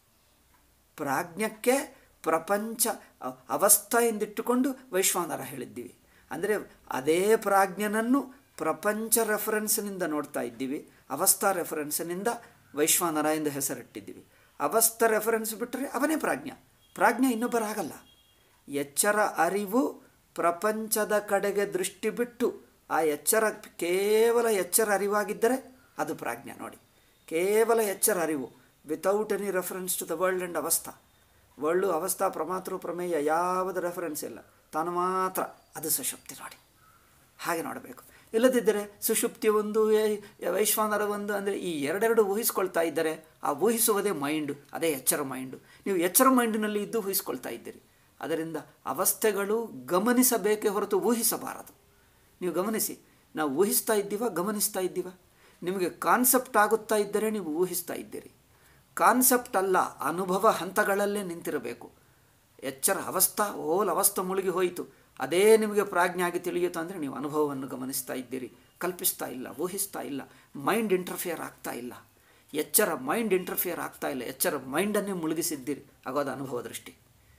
ಪ್ರಾಜ್ಞಕ್ಕೆ ಪ್ರಪಂಚ ಅವಸ್ಥೆಯಿಂದಿಟ್ಟುಕೊಂಡು ವೈಶ್ವಾನರ ಹೇಳಿದ್ದೀವಿ ಅಂದರೆ ಅದೇ ಪ್ರಾಜ್ಞನನ್ನು ಪ್ರಪಂಚ ರೆಫರೆನ್ಸ್ನಿಂದ ನೋಡ್ತಾ ಇದ್ದೀವಿ ಅವಸ್ಥಾ ರೆಫರೆನ್ಸ್ನಿಂದ ವೈಶ್ವಾನರ ಎಂದು ಹೆಸರಿಟ್ಟಿದ್ದೀವಿ ಅವಸ್ಥಾ ರೆಫರೆನ್ಸ್ ಬಿಟ್ಟರೆ ಅವನೇ ಪ್ರಾಜ್ಞ ಪ್ರಾಜ್ಞ ಇನ್ನೊಬ್ಬರಾಗಲ್ಲ ಎಚ್ಚರ ಅರಿವು ಪ್ರಪಂಚದ ಕಡೆಗೆ ದೃಷ್ಟಿ ಬಿಟ್ಟು ಆ ಎಚ್ಚರ ಕೇವಲ ಎಚ್ಚರ ಅರಿವಾಗಿದ್ದರೆ ಅದು ಪ್ರಾಜ್ಞ ನೋಡಿ ಕೇವಲ ಎಚ್ಚರ ಅರಿವು without any reference to the world and ಅವಸ್ಥಾ ವರ್ಲ್ಡು ಅವಸ್ಥಾ ಪ್ರಮಾತೃ ಪ್ರಮೇಯ ಯಾವುದು ರೆಫರೆನ್ಸ್ ಇಲ್ಲ ತಾನು ಮಾತ್ರ ಅದು ಸುಷುಪ್ತಿ ನೋಡಿ ಹಾಗೆ ನೋಡಬೇಕು ಇಲ್ಲದಿದ್ದರೆ ಸುಷುಪ್ತಿ ಒಂದು ವೈಶ್ವಾನರ ಒಂದು ಅಂದರೆ ಈ ಎರಡೆರಡು ಊಹಿಸ್ಕೊಳ್ತಾ ಇದ್ದರೆ ಆ ಊಹಿಸುವುದೇ ಮೈಂಡು ಅದೇ ಎಚ್ಚರ ಮೈಂಡು ನೀವು ಎಚ್ಚರ ಮೈಂಡಿನಲ್ಲಿ ಇದ್ದು ಊಹಿಸ್ಕೊಳ್ತಾ ಇದ್ದೀರಿ ಅದರಿಂದ ಅವಸ್ಥೆಗಳು ಗಮನಿಸಬೇಕೇ ಹೊರತು ಊಹಿಸಬಾರದು ನೀವು ಗಮನಿಸಿ ನಾವು ಊಹಿಸ್ತಾ ಇದ್ದೀವ ಗಮನಿಸ್ತಾ ಇದ್ದೀವ ನಿಮಗೆ ಕಾನ್ಸೆಪ್ಟ್ ಆಗುತ್ತಾ ಇದ್ದರೆ ನೀವು ಊಹಿಸ್ತಾ ಇದ್ದೀರಿ ಕಾನ್ಸೆಪ್ಟ್ ಅಲ್ಲ ಅನುಭವ ಹಂತಗಳಲ್ಲೇ ನಿಂತಿರಬೇಕು ಎಚ್ಚರ ಅವಸ್ಥಾ ಓಲ್ ಅವಸ್ಥೆ ಮುಳುಗಿ ಹೋಯಿತು ಅದೇ ನಿಮಗೆ ಪ್ರಾಜ್ಞೆ ಆಗಿ ತಿಳಿಯಿತು ಅಂದರೆ ನೀವು ಅನುಭವವನ್ನು ಗಮನಿಸ್ತಾ ಇದ್ದೀರಿ ಕಲ್ಪಿಸ್ತಾ ಇಲ್ಲ ಊಹಿಸ್ತಾ ಇಲ್ಲ ಮೈಂಡ್ ಇಂಟರ್ಫಿಯರ್ ಆಗ್ತಾ ಇಲ್ಲ ಎಚ್ಚರ ಮೈಂಡ್ ಇಂಟರ್ಫಿಯರ್ ಆಗ್ತಾ ಇಲ್ಲ ಎಚ್ಚರ ಮೈಂಡನ್ನೇ ಮುಳುಗಿಸಿದ್ದೀರಿ ಆಗೋದು ಅನುಭವ ದೃಷ್ಟಿ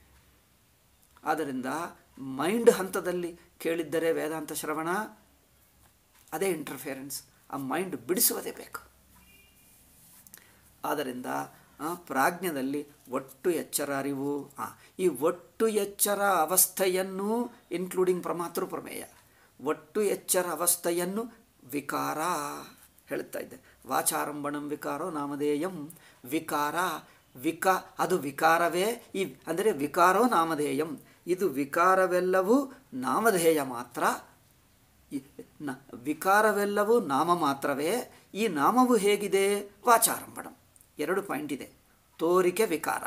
ಆದ್ದರಿಂದ ಮೈಂಡ್ ಹಂತದಲ್ಲಿ ಕೇಳಿದ್ದರೆ ವೇದಾಂತ ಶ್ರವಣ ಅದೇ ಇಂಟರ್ಫಿಯರೆನ್ಸ್ ಆ ಮೈಂಡ್ ಬಿಡಿಸುವುದೇ ಬೇಕು ಆದ್ದರಿಂದ ಆ, ಪ್ರಾಜ್ಞದಲ್ಲಿ ಒಟ್ಟು ಎಚ್ಚರ ಅರಿವು ಆ, ಈ ಒಟ್ಟು ಎಚ್ಚರ ಅವಸ್ಥೆಯನ್ನು ಇನ್ಕ್ಲೂಡಿಂಗ್ ಪ್ರಮಾತೃ ಪ್ರಮೇಯ ಒಟ್ಟು ಎಚ್ಚರ ಅವಸ್ಥೆಯನ್ನು ವಿಕಾರ ಹೇಳ್ತಾ ಇದ್ದೆ ವಾಚಾರಂಭಣಂ ವಿಕಾರೋ ನಾಮಧೇಯಂ ವಿಕಾರ ವಿಕ ಅದು ವಿಕಾರವೇ ಈ ಅಂದರೆ ವಿಕಾರೋ ನಾಮಧೇಯಂ ಇದು ವಿಕಾರವೆಲ್ಲವೂ ನಾಮಧೇಯ ಮಾತ್ರ ಈ- ನ ವಿಕಾರವೆಲ್ಲವೂ ನಾಮ ಮಾತ್ರವೇ ಈ ನಾಮವು ಹೇಗಿದೆ ವಾಚಾರಂಭಣಂ ಎರಡು ಪಾಯಿಂಟ್ ಇದೆ ತೋರಿಕೆ ವಿಕಾರ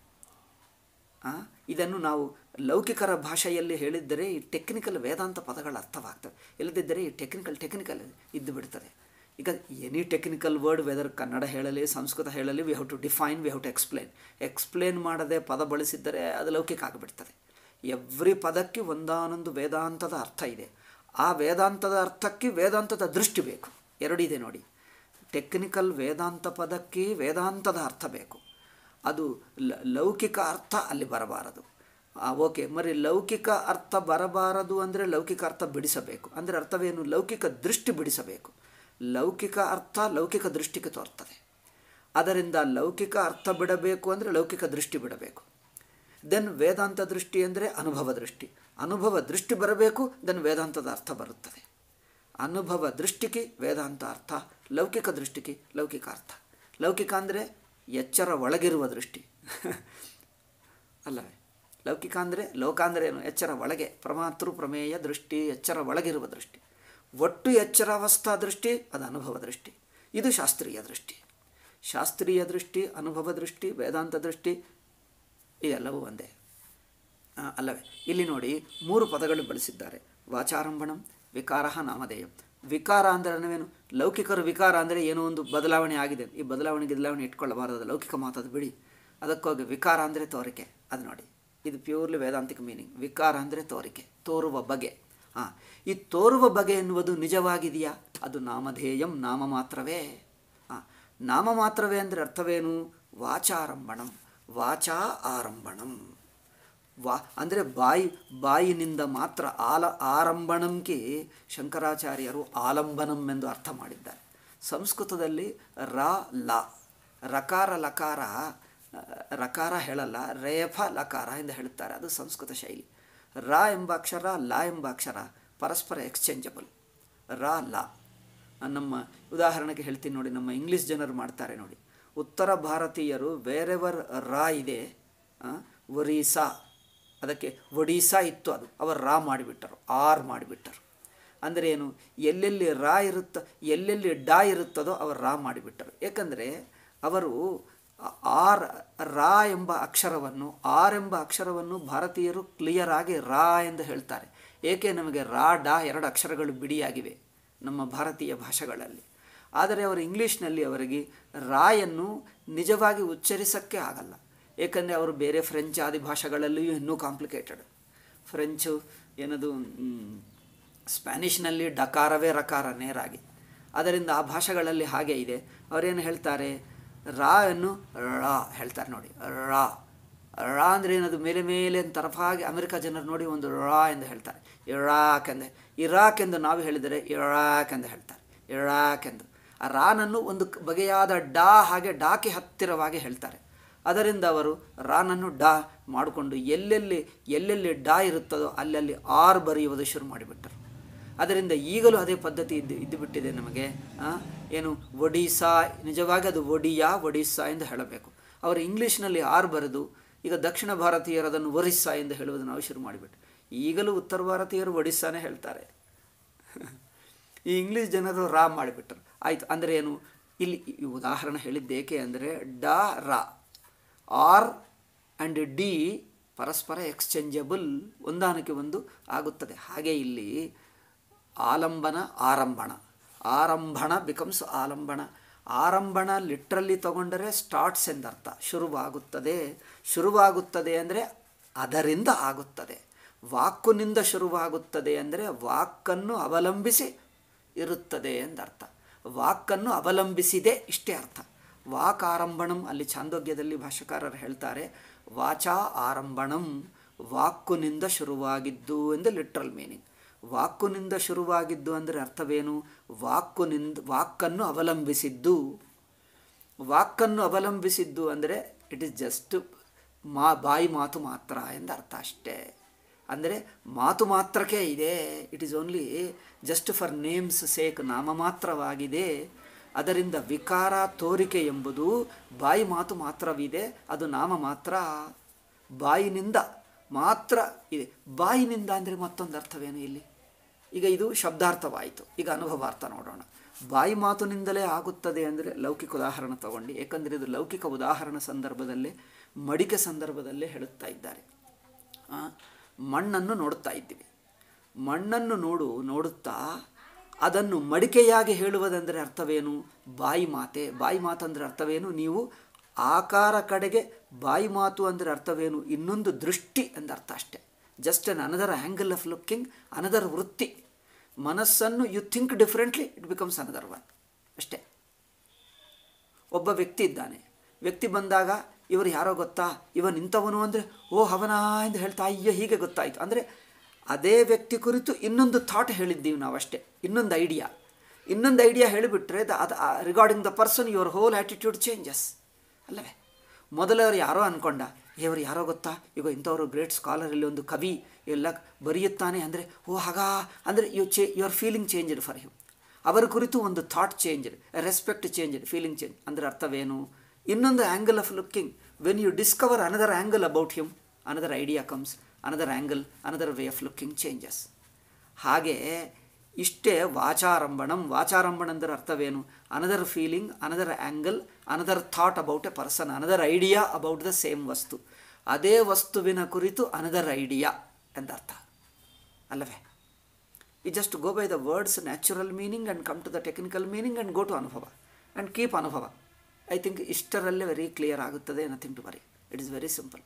ಆ, ಇದನ್ನು ನಾವು ಲೌಕಿಕರ ಭಾಷೆಯಲ್ಲಿ ಹೇಳಿದ್ದರೆ ಈ ಟೆಕ್ನಿಕಲ್ ವೇದಾಂತ ಪದಗಳು ಅರ್ಥವಾಗ್ತವೆ ಇಲ್ಲದಿದ್ದರೆ ಈ ಟೆಕ್ನಿಕಲ್ ಟೆಕ್ನಿಕಲ್ ಇದ್ದು ಬಿಡ್ತದೆ ಈಗ any technical word whether Kannada ಹೇಳಲಿ ಸಂಸ್ಕೃತ ಹೇಳಲಿ we have to define we have to explain explain ಮಾಡದೆ ಪದ ಬಳಸಿದ್ದರೆ ಅದು ಲೌಕಿಕ ಆಗಿಬಿಡ್ತದೆ ಎವ್ರಿ ಪದಕ್ಕೆ ಒಂದಾನೊಂದು ವೇದಾಂತದ ಅರ್ಥ ಇದೆ ಆ ವೇದಾಂತದ ಅರ್ಥಕ್ಕೆ ವೇದಾಂತದ ದೃಷ್ಟಿ ಬೇಕು ಎರಡಿದೆ ನೋಡಿ ಟೆಕ್ನಿಕಲ್ ವೇದಾಂತ ಪದಕ್ಕೆ ವೇದಾಂತದ ಅರ್ಥ ಬೇಕು ಅದು ಲ- ಲೌಕಿಕ ಅರ್ಥ ಅಲ್ಲಿ ಬರಬಾರದು ಓಕೆ ಮರಿ ಲೌಕಿಕ ಅರ್ಥ ಬರಬಾರದು ಅಂದರೆ ಲೌಕಿಕ ಅರ್ಥ ಬಿಡಿಸಬೇಕು ಅಂದರೆ ಅರ್ಥವೇನು ಲೌಕಿಕ ದೃಷ್ಟಿ ಬಿಡಿಸಬೇಕು ಲೌಕಿಕ ಅರ್ಥ ಲೌಕಿಕ ದೃಷ್ಟಿಗೆ ತೋರ್ತದೆ ಅದರಿಂದ ಲೌಕಿಕ ಅರ್ಥ ಬಿಡಬೇಕು ಅಂದರೆ ಲೌಕಿಕ ದೃಷ್ಟಿ ಬಿಡಬೇಕು ದೆನ್ ವೇದಾಂತ ದೃಷ್ಟಿ ಅಂದರೆ ಅನುಭವ ದೃಷ್ಟಿ ಅನುಭವ ದೃಷ್ಟಿ ಬರಬೇಕು ದೆನ್ ವೇದಾಂತದ ಅರ್ಥ ಬರುತ್ತದೆ ಅನುಭವ ದೃಷ್ಟಿಗೆ ವೇದಾಂತ ಅರ್ಥ ಲೌಕಿಕ ದೃಷ್ಟಿಗೆ ಲೌಕಿಕ ಅರ್ಥ ಲೌಕಿಕ ಅಂದರೆ ಎಚ್ಚರ ಒಳಗಿರುವ ದೃಷ್ಟಿ ಅಲ್ಲವೇ ಲೌಕಿಕ ಅಂದರೆ ಲೋಕ ಅಂದರೆ ಏನು ಎಚ್ಚರ ಒಳಗೆ ಪ್ರಮಾತೃ ಪ್ರಮೇಯ ದೃಷ್ಟಿ ಎಚ್ಚರ ಒಳಗಿರುವ ದೃಷ್ಟಿ ಒಟ್ಟು ಎಚ್ಚರಾವಸ್ಥಾ ದೃಷ್ಟಿ ಅದು ಅನುಭವ ದೃಷ್ಟಿ ಇದು ಶಾಸ್ತ್ರೀಯ ದೃಷ್ಟಿ ಶಾಸ್ತ್ರೀಯ ದೃಷ್ಟಿ ಅನುಭವ ದೃಷ್ಟಿ ವೇದಾಂತ ದೃಷ್ಟಿ ಇದೆಲ್ಲವೂ ಒಂದೇ ಆ, ಅಲ್ಲವೇ ಇಲ್ಲಿ ನೋಡಿ ಮೂರು ಪದಗಳು ಬಳಸಿದ್ದಾರೆ ವಾಚಾರಂಭಣಂ ವಿಕಾರ ನಾಮಧೇಯ ವಿಕಾರ ಅಂದರೆ ನಾವೇನು ಲೌಕಿಕರು ವಿಕಾರ ಅಂದರೆ ಏನೋ ಒಂದು ಬದಲಾವಣೆ ಆಗಿದೆ ಈ ಬದಲಾವಣೆ ಬದಲಾವಣೆ ಇಟ್ಕೊಳ್ಳಬಾರದು ಲೌಕಿಕ ಮಾತದು ಬಿಡಿ ಅದಕ್ಕೋಗಿ ವಿಕಾರ ಅಂದರೆ ತೋರಿಕೆ ಅದು ನೋಡಿ ಇದು ಪ್ಯೂರ್ಲಿ ವೇದಾಂತಿಕ ಮೀನಿಂಗ್ ವಿಕಾರ ಅಂದರೆ ತೋರಿಕೆ ತೋರುವ ಬಗೆ ಹಾಂ ಈ ತೋರುವ ಬಗೆ ಎನ್ನುವುದು ನಿಜವಾಗಿದೆಯಾ ಅದು ನಾಮಧೇಯಂ ನಾಮ ಮಾತ್ರವೇ ಹಾಂ ನಾಮ ಮಾತ್ರವೇ ಅಂದರೆ ಅರ್ಥವೇನು ವಾಚಾರಂಭಣಂ ವಾಚಾ ಆರಂಭಣಂ ವಾ ಅಂದರೆ ಬಾಯಿ ಬಾಯಿನಿಂದ ಮಾತ್ರ ಆಲ ಆರಂಭಣಂಗೆ ಶಂಕರಾಚಾರ್ಯರು ಆಲಂಬನಂ ಎಂದು ಅರ್ಥ ಮಾಡಿದ್ದಾರೆ ಸಂಸ್ಕೃತದಲ್ಲಿ ರ ಲ ರಕಾರ ಲಕಾರ ಆ, ರಕಾರ ಹೇಳಲ್ಲ ರೇಫ ಲಕಾರ ಎಂದು ಹೇಳುತ್ತಾರೆ ಅದು ಸಂಸ್ಕೃತ ಶೈಲಿ ರ ಎಂಬ ಅಕ್ಷರ ಲ ಎಂಬ ಅಕ್ಷರ ಪರಸ್ಪರ ಎಕ್ಸ್ಚೇಂಜಬಲ್ ರ ಲ ನಮ್ಮ ಉದಾಹರಣೆಗೆ ಹೇಳ್ತೀನಿ ನೋಡಿ ನಮ್ಮ ಇಂಗ್ಲೀಷ್ ಜನರು ಮಾಡ್ತಾರೆ ನೋಡಿ ಉತ್ತರ ಭಾರತೀಯರು ವೇರೆವರ್ ರಾ ಇದೆ ಆ, ಒರಿಸ್ಸಾ ಅದಕ್ಕೆ ಒಡಿಸ್ಸಾ ಇತ್ತು ಅದು ಅವರು ರಾ ಮಾಡಿಬಿಟ್ಟರು ಆರ್ ಮಾಡಿಬಿಟ್ಟರು ಅಂದರೆ ಏನು ಎಲ್ಲೆಲ್ಲಿ ರಾ ಇರುತ್ತ ಎಲ್ಲೆಲ್ಲಿ ಡಾ ಇರುತ್ತದೋ ಅವರು ರಾ ಮಾಡಿಬಿಟ್ಟರು ಏಕೆಂದರೆ ಅವರು ಆರ್ ರಾ ಎಂಬ ಅಕ್ಷರವನ್ನು ಆರ್ ಎಂಬ ಅಕ್ಷರವನ್ನು ಭಾರತೀಯರು ಕ್ಲಿಯರ್ ಆಗಿ ರಾ ಎಂದು ಹೇಳ್ತಾರೆ ಏಕೆ ನಮಗೆ ರಾ ಡಾ ಎರಡು ಅಕ್ಷರಗಳು ಬಿಡಿಯಾಗಿವೆ ನಮ್ಮ ಭಾರತೀಯ ಭಾಷೆಗಳಲ್ಲಿ ಆದರೆ ಅವರು ಇಂಗ್ಲೀಷ್ನಲ್ಲಿ ಅವರಿಗೆ ರಾಯನ್ನು ನಿಜವಾಗಿ ಉಚ್ಚರಿಸೋಕ್ಕೆ ಆಗಲ್ಲ ಏಕೆಂದರೆ ಅವರು ಬೇರೆ ಫ್ರೆಂಚ್ ಆದಿ ಭಾಷೆಗಳಲ್ಲಿಯೂ ಇನ್ನೂ ಕಾಂಪ್ಲಿಕೇಟೆಡ್ ಫ್ರೆಂಚು ಏನದು ಮ್, ಸ್ಪ್ಯಾನಿಷ್ನಲ್ಲಿ ಡಕಾರವೇ ರಕಾರ ನೇರಾಗಿ ಅದರಿಂದ ಆ ಭಾಷೆಗಳಲ್ಲಿ ಹಾಗೆ ಇದೆ ಅವರೇನು ಹೇಳ್ತಾರೆ ರಾ ಅನ್ನು ರಾ ಹೇಳ್ತಾರೆ ನೋಡಿ ರಾ ರಾ ಅಂದರೆ ಏನದು ಮೇಲೆ ಮೇಲೆ ತರಫಾಗಿ ಅಮೆರಿಕ ಜನರು ನೋಡಿ ಒಂದು ರಾ ಎಂದು ಹೇಳ್ತಾರೆ ಇರಾಕ್ ಎಂದೆ ಇರಾಕ್ ಎಂದು ನಾವು ಹೇಳಿದರೆ ಇರಾಕ್ ಎಂದು ಹೇಳ್ತಾರೆ ಇರಾಕ್ ಎಂದು ಆ ರಾನನ್ನು ಒಂದು ಕ- ಬಗೆಯಾದ ಡಾ ಹಾಗೆ ಡಾಕ್ಕೆ ಹತ್ತಿರವಾಗಿ ಹೇಳ್ತಾರೆ ಅದರಿಂದ ಅವರು ರಾನನ್ನು ಡಾ ಮಾಡಿಕೊಂಡು ಎಲ್ಲೆಲ್ಲಿ ಎಲ್ಲೆಲ್ಲಿ ಡಾ ಇರುತ್ತದೋ ಅಲ್ಲಲ್ಲಿ ಆರ್ ಬರೆಯುವುದು ಶುರು ಮಾಡಿಬಿಟ್ಟರು ಅದರಿಂದ ಈಗಲೂ ಅದೇ ಪದ್ಧತಿ ಇದ್ದು ಇದ್ದು ಬಿಟ್ಟಿದೆ ನಮಗೆ ಆ, ಏನು ಒಡಿಸ್ಸಾ ನಿಜವಾಗಿ ಅದು ಒಡಿಯಾ ಒಡಿಸ್ಸಾ ಎಂದು ಹೇಳಬೇಕು ಅವರು ಇಂಗ್ಲೀಷ್ನಲ್ಲಿ ಆರ್ ಬರೆದು ಈಗ ದಕ್ಷಿಣ ಭಾರತೀಯರು ಅದನ್ನು ಒರಿಸ್ಸಾ ಎಂದು ಹೇಳುವುದು ನಾವು ಶುರು ಮಾಡಿಬಿಟ್ಟು ಈಗಲೂ ಉತ್ತರ ಭಾರತೀಯರು ಒಡಿಸ್ಸಾನೇ ಹೇಳ್ತಾರೆ ಈ ಇಂಗ್ಲೀಷ್ ಜನರು ರಾ ಮಾಡಿಬಿಟ್ರು ಆಯಿತು ಅಂದರೆ ಏನು ಇಲ್ಲಿ ಈ ಉದಾಹರಣೆ ಹೇಳಿದ್ದೇಕೆ ಅಂದರೆ ಡ ರಾ ಆರ್ ಆ್ಯಂಡ್ ಡಿ ಪರಸ್ಪರ ಎಕ್ಸ್ಚೇಂಜಬಲ್ ಒಂದಾನಕ್ಕೆ ಒಂದು ಆಗುತ್ತದೆ ಹಾಗೆ ಇಲ್ಲಿ ಆಲಂಬನ ಆರಂಭಣ ಆರಂಭಣ ಬಿಕಮ್ಸ್ ಆಲಂಬನ ಆರಂಭಣ ಲಿಟ್ರಲ್ಲಿ ತಗೊಂಡರೆ ಸ್ಟಾರ್ಟ್ಸ್ ಎಂದರ್ಥ ಶುರುವಾಗುತ್ತದೆ ಶುರುವಾಗುತ್ತದೆ ಅಂದರೆ ಅದರಿಂದ ಆಗುತ್ತದೆ ವಾಕ್ಕುನಿಂದ ಶುರುವಾಗುತ್ತದೆ ಅಂದರೆ ವಾಕ್ಕನ್ನು ಅವಲಂಬಿಸಿ ಇರುತ್ತದೆ ಎಂದರ್ಥ ವಾಕ್ಕನ್ನು ಅವಲಂಬಿಸಿದೆ ಇಷ್ಟೇ ಅರ್ಥ ವಾಕ್ ಆರಂಭಣಂ ಅಲ್ಲಿ ಛಾಂದೋಗ್ಯದಲ್ಲಿ ಭಾಷ್ಯಕಾರರು ಹೇಳ್ತಾರೆ ವಾಚಾ ಆರಂಭಣಂ ವಾಕ್ಕುನಿಂದ ಶುರುವಾಗಿದ್ದು ಎಂದು ಲಿಟ್ರಲ್ ಮೀನಿಂಗ್ ವಾಕ್ಕುನಿಂದ ಶುರುವಾಗಿದ್ದು ಅಂದರೆ ಅರ್ಥವೇನು ವಾಕ್ಕುನಿಂದ ವಾಕ್ಕನ್ನು ಅವಲಂಬಿಸಿದ್ದು ವಾಕ್ಕನ್ನು ಅವಲಂಬಿಸಿದ್ದು ಅಂದರೆ ಇಟ್ ಈಸ್ ಜಸ್ಟ್ ಮಾ ಬಾಯಿ ಮಾತು ಮಾತ್ರ ಎಂದ ಅರ್ಥ ಅಷ್ಟೇ ಅಂದರೆ ಮಾತು ಮಾತ್ರಕ್ಕೆ ಇದೆ it is only just for name's sake ನಾಮ ಮಾತ್ರವಾಗಿದೆ ಅದರಿಂದ ವಿಕಾರ ತೋರಿಕೆ ಎಂಬುದು ಬಾಯಿ ಮಾತು ಮಾತ್ರವಿದೆ ಅದು ನಾಮ ಮಾತ್ರ ಬಾಯಿನಿಂದ ಮಾತ್ರ ಇದೆ ಬಾಯಿನಿಂದ ಅಂದರೆ ಮತ್ತೊಂದು ಅರ್ಥವೇನು ಇಲ್ಲಿ ಈಗ ಇದು ಶಬ್ದಾರ್ಥವಾಯಿತು ಈಗ ಅನುಭವಾರ್ಥ ನೋಡೋಣ ಬಾಯಿ ಮಾತಿನಿಂದಲೇ ಆಗುತ್ತದೆ ಅಂದರೆ ಲೌಕಿಕ ಉದಾಹರಣೆ ತಗೊಂಡು ಏಕೆಂದರೆ ಇದು ಲೌಕಿಕ ಉದಾಹರಣೆ ಸಂದರ್ಭದಲ್ಲೇ ಮಡಿಕೆ ಸಂದರ್ಭದಲ್ಲೇ ಹೇಳುತ್ತಾ ಇದ್ದಾರೆ ಆ, ಮಣ್ಣನ್ನು ನೋಡುತ್ತಾ ಇದ್ದೀವಿ ಮಣ್ಣನ್ನು ನೋಡು ನೋಡುತ್ತಾ ಅದನ್ನು ಮಡಿಕೆಯಾಗಿ ಹೇಳುವುದೆಂದರೆ ಅರ್ಥವೇನು ಬಾಯಿ ಮಾತೆ ಬಾಯಿ ಮಾತಂದರೆ ಅರ್ಥವೇನು ನೀವು ಆಕಾರ ಕಡೆಗೆ ಬಾಯಿ ಮಾತು ಅಂದರೆ ಅರ್ಥವೇನು ಇನ್ನೊಂದು ದೃಷ್ಟಿ ಎಂದ ಅರ್ಥ ಅಷ್ಟೆ just an another angle of looking another ವೃತ್ತಿ ಮನಸ್ಸನ್ನು you think differently it becomes another one ಅಷ್ಟೇ ಒಬ್ಬ ವ್ಯಕ್ತಿ ಇದ್ದಾನೆ ವ್ಯಕ್ತಿ ಬಂದಾಗ ಇವರು ಯಾರೋ ಗೊತ್ತಾ ಇವನ್ ಇಂಥವನು ಅಂದರೆ ಓ ಅವನಾ ಎಂದು ಹೇಳ್ತಾ ಅಯ್ಯೋ ಹೀಗೆ ಗೊತ್ತಾಯಿತು ಅಂದರೆ ಅದೇ ವ್ಯಕ್ತಿ ಕುರಿತು ಇನ್ನೊಂದು ಥಾಟ್ ಹೇಳಿದ್ದೀವಿ ನಾವು ಅಷ್ಟೇ ಇನ್ನೊಂದು ಐಡಿಯಾ ಇನ್ನೊಂದು ಐಡಿಯಾ ಹೇಳಿಬಿಟ್ರೆ ದ ಅದು regarding the person your whole attitude changes ಅಲ್ಲವೇ ಮೊದಲವರು ಯಾರೋ ಅಂದ್ಕೊಂಡ ಇವರು ಯಾರೋ ಗೊತ್ತಾ ಈಗ ಇಂಥವರು ಗ್ರೇಟ್ ಸ್ಕಾಲರ್ ಇಲ್ಲಿ ಒಂದು ಕವಿ ಎಲ್ಲ ಬರೆಯುತ್ತಾನೆ ಅಂದರೆ ಓ ಹಾಗಾ ಅಂದರೆ ಯು ಚೇ you are feeling changed for him ಅವರ ಕುರಿತು ಒಂದು thought changed respect changed feeling change ಅಂದರೆ ಅರ್ಥವೇನು ಇನ್ನೊಂದು angle of looking when you discover another angle about him another idea comes another angle another way of looking changes ಹಾಗೆ ಇಷ್ಟೇ ವಾಚಾರಂಭಣಂ ವಾಚಾರಂಭಣ ಅಂದರೆ ಅರ್ಥವೇನು another feeling another angle another thought about a person another idea about the same ವಸ್ತು ಅದೇ ವಸ್ತುವಿನ ಕುರಿತು ಅನದರ್ ಐಡಿಯಾ ಎಂದರ್ಥ ಅಲ್ಲವೇ ಈ just go by the words natural meaning and come to the technical meaning and go to ಅನುಭವ and keep ಅನುಭವ I think ಇಷ್ಟರಲ್ಲೇ ವೆರಿ ಕ್ಲಿಯರ್ ಆಗುತ್ತದೆ nothing to worry it is very simple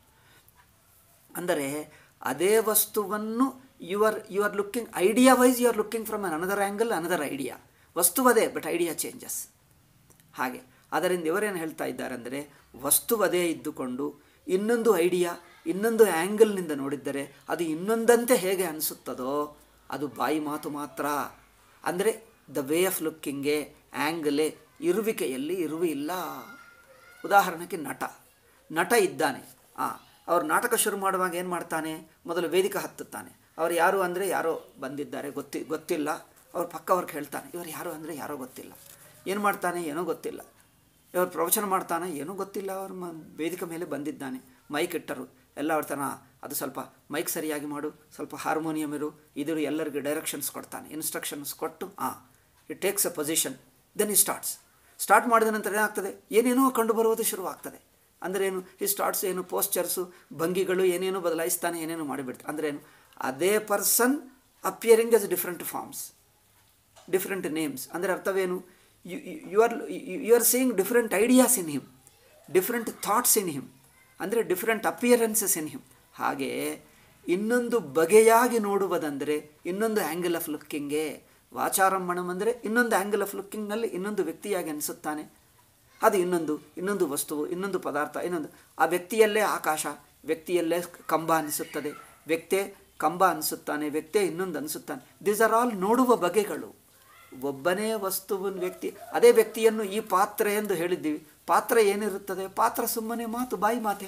ಅಂದರೆ ಅದೇ ವಸ್ತುವನ್ನು you are you are looking idea wise you are looking from an another angle another idea ವಸ್ತುವದೇ but idea changes ಹಾಗೆ ಅದರಿಂದ ಇವರೇನು ಹೇಳ್ತಾ ಇದ್ದಾರೆ ಅಂದರೆ ವಸ್ತುವದೇ ಇದ್ದುಕೊಂಡು ಇನ್ನೊಂದು ಐಡಿಯಾ ಇನ್ನೊಂದು ಆ್ಯಂಗಲ್ನಿಂದ ನೋಡಿದ್ದರೆ ಅದು ಇನ್ನೊಂದಂತೆ ಹೇಗೆ ಅನಿಸುತ್ತದೋ ಅದು ಬಾಯಿ ಮಾತು ಮಾತ್ರ ಅಂದರೆ ದ ವೇ ಆಫ್ ಲುಕ್ಕಿಂಗೆ ಆ್ಯಂಗಲೇ ಇರುವಿಕೆಯಲ್ಲಿ ಇರುವೆ ಇಲ್ಲ ಉದಾಹರಣೆಗೆ ನಟ ನಟ ಇದ್ದಾನೆ ಆ ಅವ್ರು ನಾಟಕ ಶುರು ಮಾಡುವಾಗ ಏನು ಮಾಡ್ತಾನೆ ಮೊದಲು ವೇದಿಕೆ ಹತ್ತುತ್ತಾನೆ ಅವ್ರು ಯಾರು ಅಂದರೆ ಯಾರೋ ಬಂದಿದ್ದಾರೆ ಗೊತ್ತಿ ಗೊತ್ತಿಲ್ಲ ಅವ್ರ ಪಕ್ಕ ಅವ್ರಿಗೆ ಹೇಳ್ತಾನೆ ಇವರು ಯಾರು ಅಂದರೆ ಯಾರೋ ಗೊತ್ತಿಲ್ಲ ಏನು ಮಾಡ್ತಾನೆ ಏನೋ ಗೊತ್ತಿಲ್ಲ ಇವರು ಪ್ರವಚನ ಮಾಡ್ತಾನೆ ಏನೂ ಗೊತ್ತಿಲ್ಲ ಅವ್ರ ಮ ವೇದಿಕೆ ಮೇಲೆ ಬಂದಿದ್ದಾನೆ ಮೈಕ್ ಇಟ್ಟರು ಎಲ್ಲ ಅವ್ರ ಅದು ಸ್ವಲ್ಪ ಮೈಕ್ ಸರಿಯಾಗಿ ಮಾಡು ಸ್ವಲ್ಪ ಹಾರ್ಮೋನಿಯಂ ಇರು ಇದ್ರು ಎಲ್ಲರಿಗೂ ಡೈರೆಕ್ಷನ್ಸ್ ಕೊಡ್ತಾನೆ ಇನ್ಸ್ಟ್ರಕ್ಷನ್ಸ್ ಕೊಟ್ಟು ಹಾಂ it takes a position then ಈ ಸ್ಟಾರ್ಟ್ಸ್ ಸ್ಟಾರ್ಟ್ ಮಾಡಿದ ನಂತರ ಏನಾಗ್ತದೆ ಏನೇನೋ ಕಂಡು ಬರುವುದು ಶುರುವಾಗ್ತದೆ ಅಂದರೆ ಏನು ಈ ಸ್ಟಾರ್ಟ್ಸ್ ಏನು ಪೋಸ್ಚರ್ಸು ಭಂಗಿಗಳು ಏನೇನೋ ಬದಲಾಯಿಸ್ತಾನೆ ಏನೇನೋ ಮಾಡಿಬಿಡ್ತಾನೆ ಅಂದರೆ ಏನು ಅದೇ person appearing as different forms different names ಅಂದರೆ ಅರ್ಥವೇನು you you are you are seeing different ideas in him different thoughts in him ಅಂದರೆ ಡಿಫ್ರೆಂಟ್ ಅಪಿಯರೆನ್ಸಸ್ ಇನ್ ಹಿಮ್ ಹಾಗೆ ಇನ್ನೊಂದು ಬಗೆಯಾಗಿ ನೋಡುವುದಂದರೆ ಇನ್ನೊಂದು ಆ್ಯಂಗಲ್ ಆಫ್ ಲುಕ್ಕಿಂಗೆ ವಾಚಾರಂಭಣಂ ಅಂದರೆ ಇನ್ನೊಂದು ಆ್ಯಂಗಲ್ ಆಫ್ ಲುಕ್ಕಿಂಗ್ನಲ್ಲಿ ಇನ್ನೊಂದು ವ್ಯಕ್ತಿಯಾಗಿ ಅನಿಸುತ್ತಾನೆ ಅದು ಇನ್ನೊಂದು ಇನ್ನೊಂದು ವಸ್ತುವು ಇನ್ನೊಂದು ಪದಾರ್ಥ ಇನ್ನೊಂದು ಆ ವ್ಯಕ್ತಿಯಲ್ಲೇ ಆಕಾಶ ವ್ಯಕ್ತಿಯಲ್ಲೇ ಕಂಬ ಅನಿಸುತ್ತದೆ ವ್ಯಕ್ತಿ ಕಂಬ ಅನಿಸುತ್ತಾನೆ ವ್ಯಕ್ತಿ ಇನ್ನೊಂದು ಅನಿಸುತ್ತಾನೆ ದೀಸ್ ಆರ್ ಆಲ್ ನೋಡುವ ಬಗೆಗಳು ಒಬ್ಬನೇ ವಸ್ತುವಿನ ವ್ಯಕ್ತಿ ಅದೇ ವ್ಯಕ್ತಿಯನ್ನು ಈ ಪಾತ್ರೆ ಎಂದು ಹೇಳಿದ್ದೀವಿ ಪಾತ್ರ ಏನಿರುತ್ತದೆ ಪಾತ್ರ ಸುಮ್ಮನೆ ಮಾತು ಬಾಯಿ ಮಾತೆ